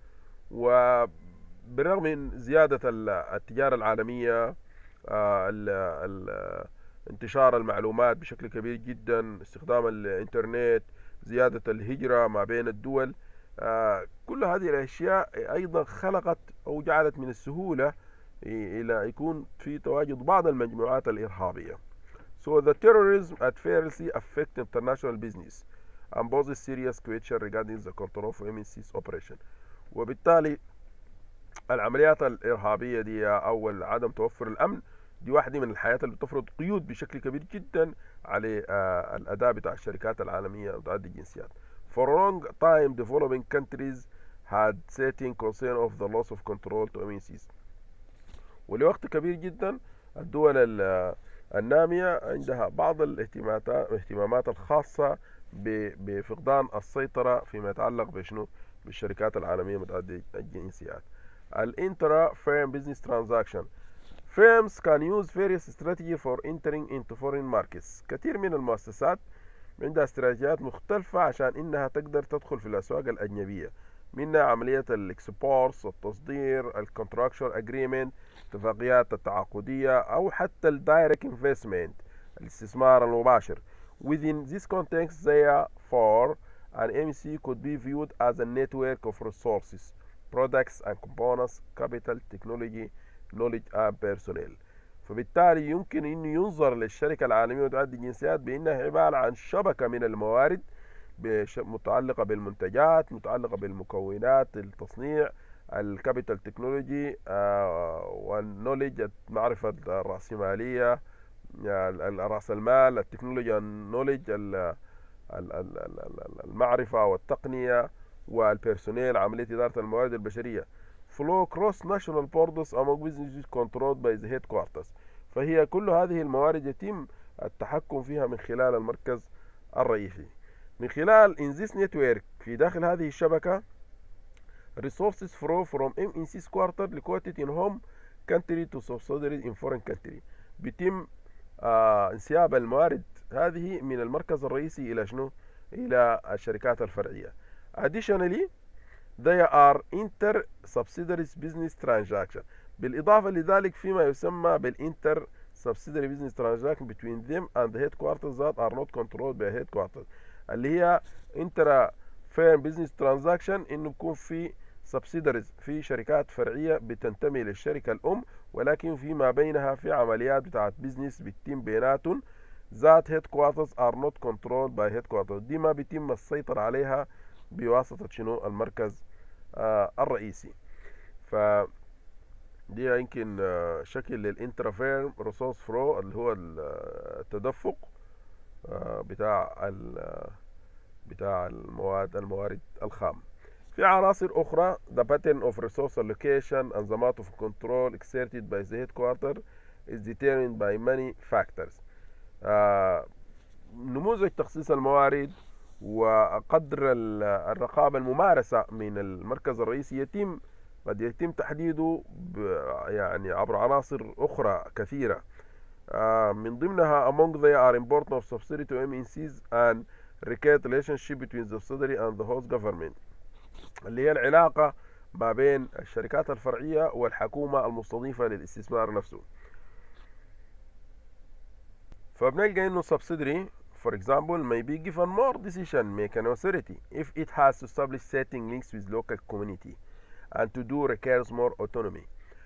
وبالرغم من زيادة التجارة العالمية آه ال ال انتشار المعلومات بشكل كبير جدا استخدام الانترنت زيادة الهجرة ما بين الدول آه كل هذه الأشياء أيضا خلقت أو جعلت من السهولة إلى يكون في تواجد بعض المجموعات الإرهابية So the terrorism adversely affect international business and poses serious question regarding the control of MNC's operation وبالتالي العمليات الإرهابية دي أو عدم توفر الأمن دي واحدة من الحياة اللي بتفرض قيود بشكل كبير جدا على الأداء بتاع الشركات العالمية متعددة الجنسيات. For a long time developing countries had setting concern of the loss of control to MNCs. ولوقت كبير جدا الدول النامية عندها بعض الاهتمامات الخاصة بفقدان السيطرة فيما يتعلق بشنو بالشركات العالمية متعددة الجنسيات. الانترا فيرم بزنس ترانزاكشن Firms can use various strategies for entering into foreign markets. كثير من المؤسسات عندها استراتيجيات مختلفة عشان إنها تقدر تدخل في الأسواق الأجنبية منها عملية الإكسبورس التصدير الكونتراكشوال أجريمنت اتفاقيات التعاقدية أو حتى الدايركت انفستمنت الاستثمار المباشر. Within this context therefore an MEC could be viewed as a network of resources, products and components, capital, technology, knowledge and personnel. فبالتالي يمكن أن ينظر للشركة العالمية وتعدي الجنسيات بأنها عبارة عن شبكة من الموارد متعلقة بالمنتجات متعلقة بالمكونات التصنيع الكابيتال تكنولوجي والنولج معرفة الرأسمالية رأس المال التكنولوجيا النولج المعرفة والتقنية والبيرسونيل عملية إدارة الموارد البشرية flow cross national borders among businesses controlled by the headquarters فهي كل هذه الموارد يتم التحكم فيها من خلال المركز الرئيسي من خلال in this network في داخل هذه الشبكة resources flow from MNC's quarter located in home country to subsidiaries in foreign country بيتم آه انسياب الموارد هذه من المركز الرئيسي إلى شنو؟ إلى الشركات الفرعية additionally they are inter subsidiaries business transaction بالإضافة لذلك فيما يسمى بالinter subsidiary business transaction between them and the headquarters that are not controlled by headquarters اللي هي inter firm business transaction انه يكون في subsidiaries في شركات فرعية بتنتمي للشركة الأم ولكن فيما بينها في عمليات بتاعت بيزنس بتتم بيناتهم ذات headquarters are not controlled by headquarters دي ما بيتم السيطرة عليها بواسطة شنو المركز آه الرئيسي ف دي يمكن آه شكل للانترافيرم ريسورس فرو اللي هو التدفق آه بتاع بتاع المواد الموارد الخام في عناصر أخرى the pattern of resource allocation and the amount of control exerted by the headquarter is determined by many factors آه نموذج تخصيص الموارد وقدر الرقابة الممارسة من المركز الرئيسي يتم قد يتم تحديده يعني عبر عناصر أخرى كثيرة آه من ضمنها among they are important of subsidiary to MNCs and required relationship between the subsidiary and the host government اللي هي العلاقة ما بين الشركات الفرعية والحكومة المستضيفة للاستثمار نفسه فبنلقى انه subsidiary for example may be given more decision making authority if it has to establish setting links with local community and to do requires more autonomy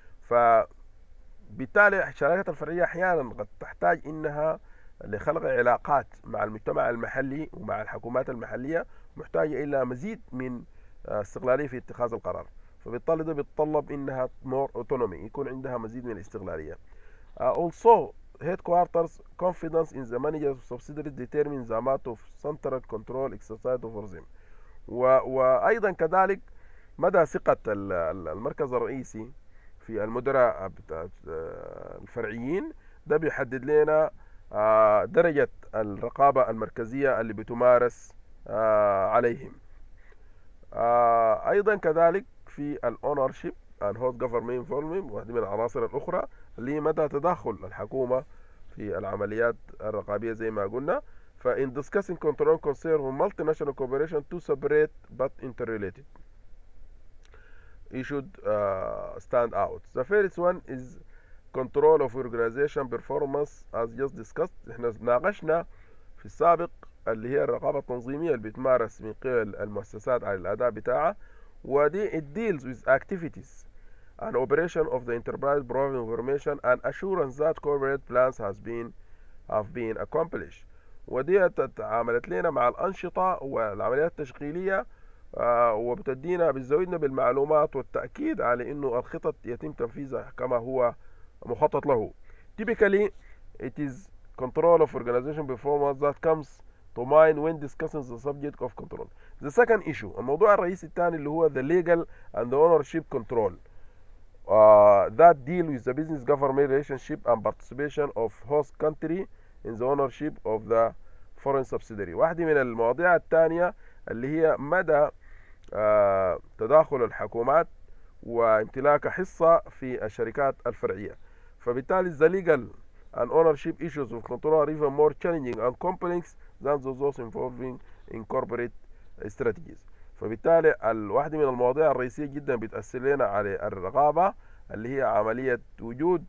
فبالتالي الشركات الفرعية أحيانا قد تحتاج إنها لخلق علاقات مع المجتمع المحلي ومع الحكومات المحلية محتاجة إلى مزيد من استقلالية في اتخاذ القرار فبالتالي ده بيتطلب إنها more autonomy يكون عندها مزيد من الاستقلالية uh, also headquarters confidence in the managers of subsidiaries determines the amount of central control exercised over them و, وأيضا كذلك مدى ثقة المركز الرئيسي في المدراء الفرعيين ده بيحدد لنا درجة الرقابة المركزية اللي بتمارس عليهم أيضا كذلك في الأونرشيب and host government involvement واحدة من العناصر الأخرى اللي هي مدى تدخل الحكومة في العمليات الرقابية زي ما قلنا فإن discussing control concern of multinational cooperation two separate but interrelated you should uh, stand out the first one is control of organization performance as just discussed احنا ناقشنا في السابق اللي هي الرقابة التنظيمية اللي بتمارس من قبل المؤسسات على الأداء بتاعها ودي it deals with activities and operation of the enterprise providing information and assurance that corporate plans has been have been accomplished ودي عملت لنا مع الأنشطة والعمليات التشغيلية آه وبتدينا بتزودنا بالمعلومات والتأكيد على إنه الخطط يتم تنفيذها كما هو مخطط له. Typically it is control of organization performance that comes to mind when discussing the subject of control. The second issue الموضوع الرئيسي الثاني اللي هو the legal and the ownership control. Uh, that deal with the business government relationship and participation of host country in the ownership of the foreign subsidiary واحدة من المواضيع الثانية اللي هي مدى uh, تداخل الحكومات وامتلاك حصة في الشركات الفرعية فبالتالي the legal and ownership issues of control are even more challenging and complex than those involving in corporate strategies فبالتالي الواحدة من المواضيع الرئيسية جدا بتأثر لنا على الرقابة اللي هي عملية وجود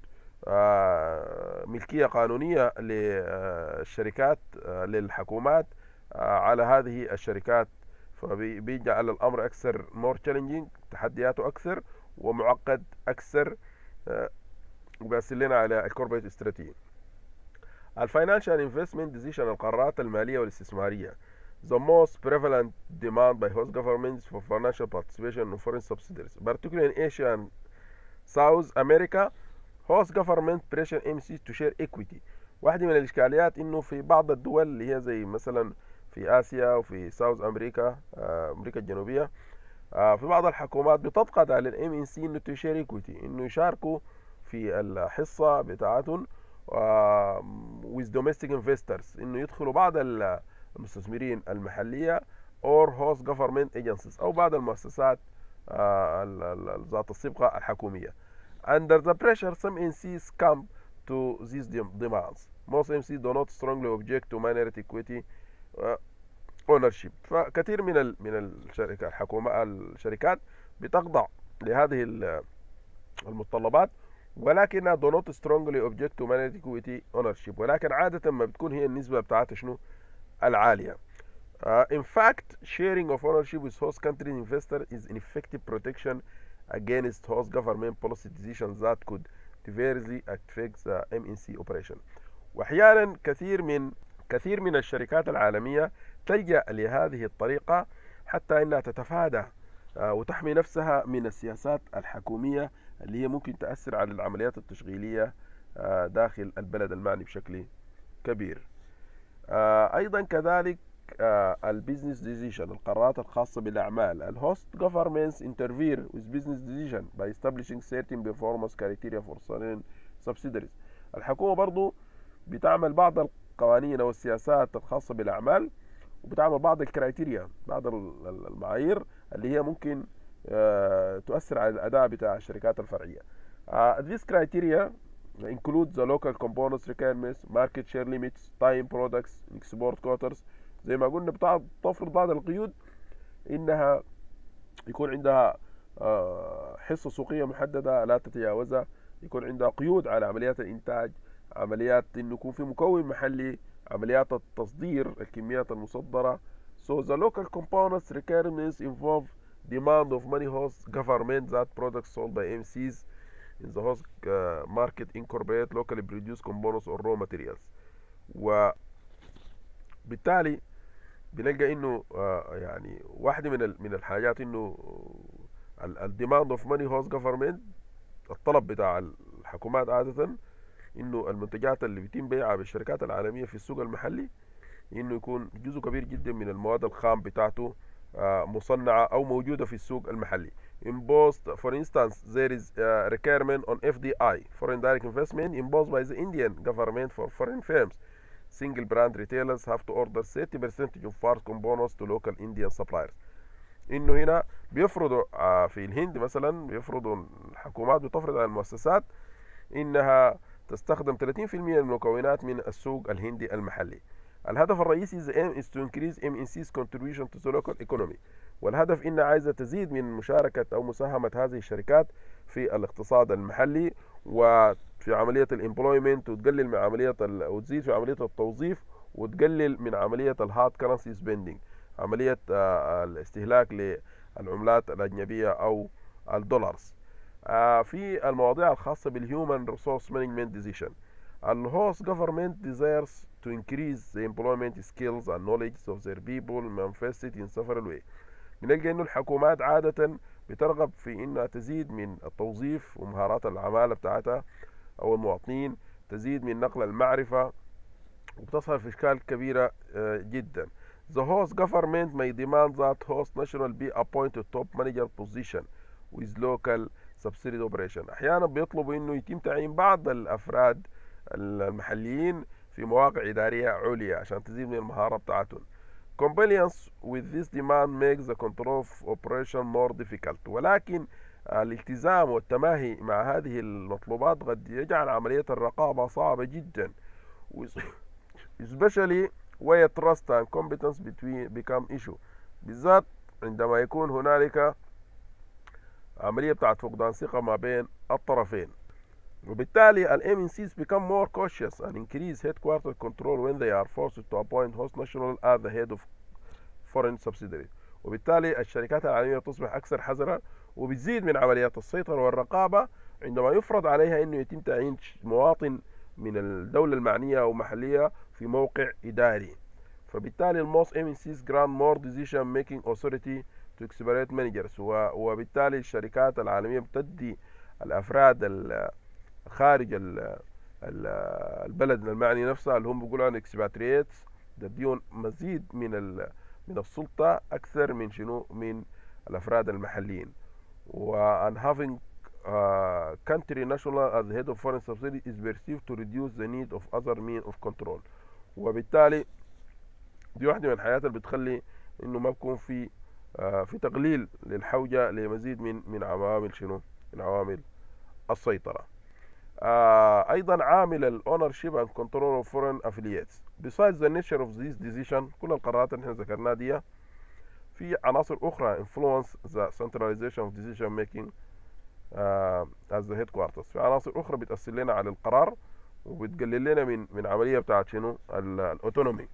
ملكية قانونية للشركات للحكومات على هذه الشركات فبيجعل الامر اكثر more challenging تحدياته اكثر ومعقد اكثر آه، وبيأثر لنا على الكوربريت استراتيجي الفاينانشال انفستمنت ديسيشن القرارات الماليه والاستثماريه the most prevalent demand by host governments for financial participation in foreign subsidiaries particularly in Asia and South America host government pressure MCs to share equity واحدة من الإشكاليات إنه في بعض الدول اللي هي زي مثلا في آسيا وفي ساوث أمريكا آه، أمريكا الجنوبية آه، في بعض الحكومات بتضغط على الام ان سي انه تشير ايكويتي انه يشاركوا في الحصه بتاعتهم with domestic investors انه يدخلوا بعض المستثمرين المحليه or host government agencies او بعض المؤسسات آه، ذات الصبغه الحكوميه under the pressure some NCs come to these demands most MCs do not strongly object to minority equity اونرشيب فكثير من ال من الشركات الحكومه الشركات بتخضع لهذه المتطلبات ولكنها do not strongly object to minority equity ownership ولكن عادة ما بتكون هي النسبة بتاعتها شنو العالية uh, in fact sharing of ownership with host country investor is an effective protection against host government policy decisions that could adversely affect the MNC operation واحيانا كثير من كثير من الشركات العالمية تلجأ لهذه الطريقة حتى أنها تتفادى آه، وتحمي نفسها من السياسات الحكومية اللي هي ممكن تأثر على العمليات التشغيلية آه، داخل البلد المعني بشكل كبير آه، أيضا كذلك البيزنس ديسيشن القرارات الخاصة بالأعمال الهوست governments interfere with business decision by establishing certain performance criteria for certain subsidiaries الحكومة برضو بتعمل بعض القوانين أو السياسات الخاصة بالأعمال وبتعمل بعض الكرايتيريا بعض المعايير اللي هي ممكن آه، تؤثر على الأداء بتاع الشركات الفرعية. Uh, these criteria include the local components requirements, market share limits, time products, export quotas. زي ما قلنا بتفرض بعض القيود إنها يكون عندها آه، حصة سوقية محددة لا تتجاوزها يكون عندها قيود على عمليات الإنتاج عمليات إنه يكون في مكون محلي عمليات التصدير الكميات المصدرة so the local components requirements involve demand of many host government that products sold by MCs in the host uh, market incorporate locally produced components or raw materials وبالتالي بنلقى انه uh, يعني واحدة من من الحاجات انه الديماند اوف ماني هوست جفرمنت الطلب بتاع الحكومات عادة انه المنتجات اللي بيتم بيعها بالشركات العالميه في السوق المحلي انه يكون جزء كبير جدا من المواد الخام بتاعته آه، مصنعه او موجوده في السوق المحلي imposed for instance there is a requirement on FDI foreign direct investment imposed by the Indian government for foreign firms single brand retailers have to order 30% of parts components to local Indian suppliers انه هنا بيفرضوا آه، في الهند مثلا بيفرضوا الحكومات بتفرض على المؤسسات انها تستخدم 30% من المكونات من السوق الهندي المحلي الهدف الرئيسي the aim is to increase MNC's contribution to the local economy والهدف إن عايزة تزيد من مشاركة أو مساهمة هذه الشركات في الاقتصاد المحلي وفي عملية الامبلويمنت وتقلل من عملية وتزيد في عملية التوظيف وتقلل من عملية الهارد كرنسي سبيندينج عملية آه، الاستهلاك للعملات الأجنبية أو الدولارز في المواضيع الخاصة بالهيومن ريسورس مانجمنت ديسيشن الهوست government desires to increase the employment skills and knowledge of their people manifested in several ways بنلقى انه الحكومات عادة بترغب في انها تزيد من التوظيف ومهارات العمالة بتاعتها او المواطنين تزيد من نقل المعرفة وبتظهر في اشكال كبيرة جدا The host government may demand that host national be appointed top manager position with local سبسيدي اوبريشن احيانا بيطلبوا انه يتم تعيين بعض الافراد المحليين في مواقع اداريه عليا عشان تزيد من المهاره بتاعتهم compliance with this demand makes the control of operation more difficult ولكن الالتزام والتماهي مع هذه المطلوبات قد يجعل عملية الرقابة صعبة جدا especially where trust and competence between become issue بالذات عندما يكون هنالك عملية بتاعت فقدان ثقة ما بين الطرفين وبالتالي ال MNCs become more cautious and increase headquarter control when they are forced to appoint host national as the head of foreign subsidiary وبالتالي الشركات العالمية تصبح أكثر حذرا وبتزيد من عمليات السيطرة والرقابة عندما يفرض عليها أنه يتم تعيين مواطن من الدولة المعنية أو محلية في موقع إداري فبالتالي الموس MNCs grant more decision making authority to expatriate managers وبالتالي الشركات العالمية بتدي الأفراد خارج البلد المعني نفسها اللي هم بيقولوا عن expatriates تديهم مزيد من من السلطة أكثر من شنو من الأفراد المحليين و and having uh, country national as the head of foreign subsidy is perceived to reduce the need of other means of control وبالتالي دي واحدة من الحاجات اللي بتخلي انه ما بكون في آه في تقليل للحوجة لمزيد من من عوامل شنو من عوامل السيطرة آه ايضا عامل الاونرشيب اند كنترول اوف فورين افiliates besides the nature of this decision كل القرارات اللي احنا ذكرناها دي في عناصر اخرى influence the centralization of decision making uh, as the headquarters في عناصر اخرى بتاثر لنا على القرار وبتقلل لنا من من عمليه بتاعت شنو الاوتونومي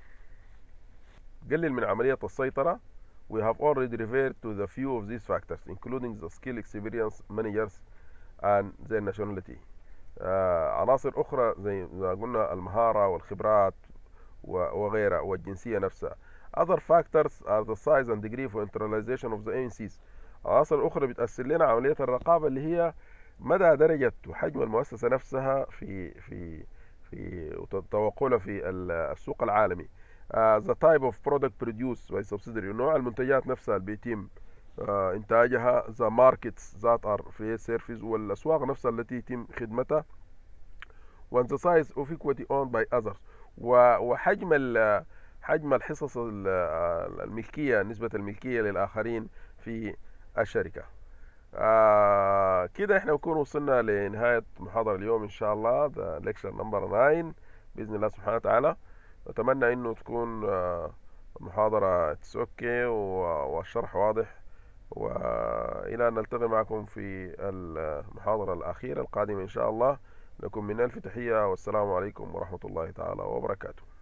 قلل من عمليه السيطره we have already referred to the few of these factors including the skill experience managers and their nationality آه عناصر أخرى زي ما قلنا المهارة والخبرات وغيرها والجنسية نفسها other factors are the size and degree of internalization of the ANCs عناصر أخرى بتأثر لنا عملية الرقابة اللي هي مدى درجة وحجم المؤسسة نفسها في في في توقعها في السوق العالمي uh, the type of product produced by subsidiary نوع المنتجات نفسها اللي بيتم uh, إنتاجها the markets that are في service والأسواق نفسها التي يتم خدمتها and the size of equity owned by others وحجم حجم الحصص الملكية نسبة الملكية للآخرين في الشركة آه كده احنا نكون وصلنا لنهاية محاضرة اليوم ان شاء الله ده ليكشر نمبر 9 بإذن الله سبحانه وتعالى نتمنى انه تكون آه محاضرة اوكي والشرح واضح وإلى أن نلتقي معكم في المحاضرة الأخيرة القادمة إن شاء الله لكم من ألف تحية والسلام عليكم ورحمة الله تعالى وبركاته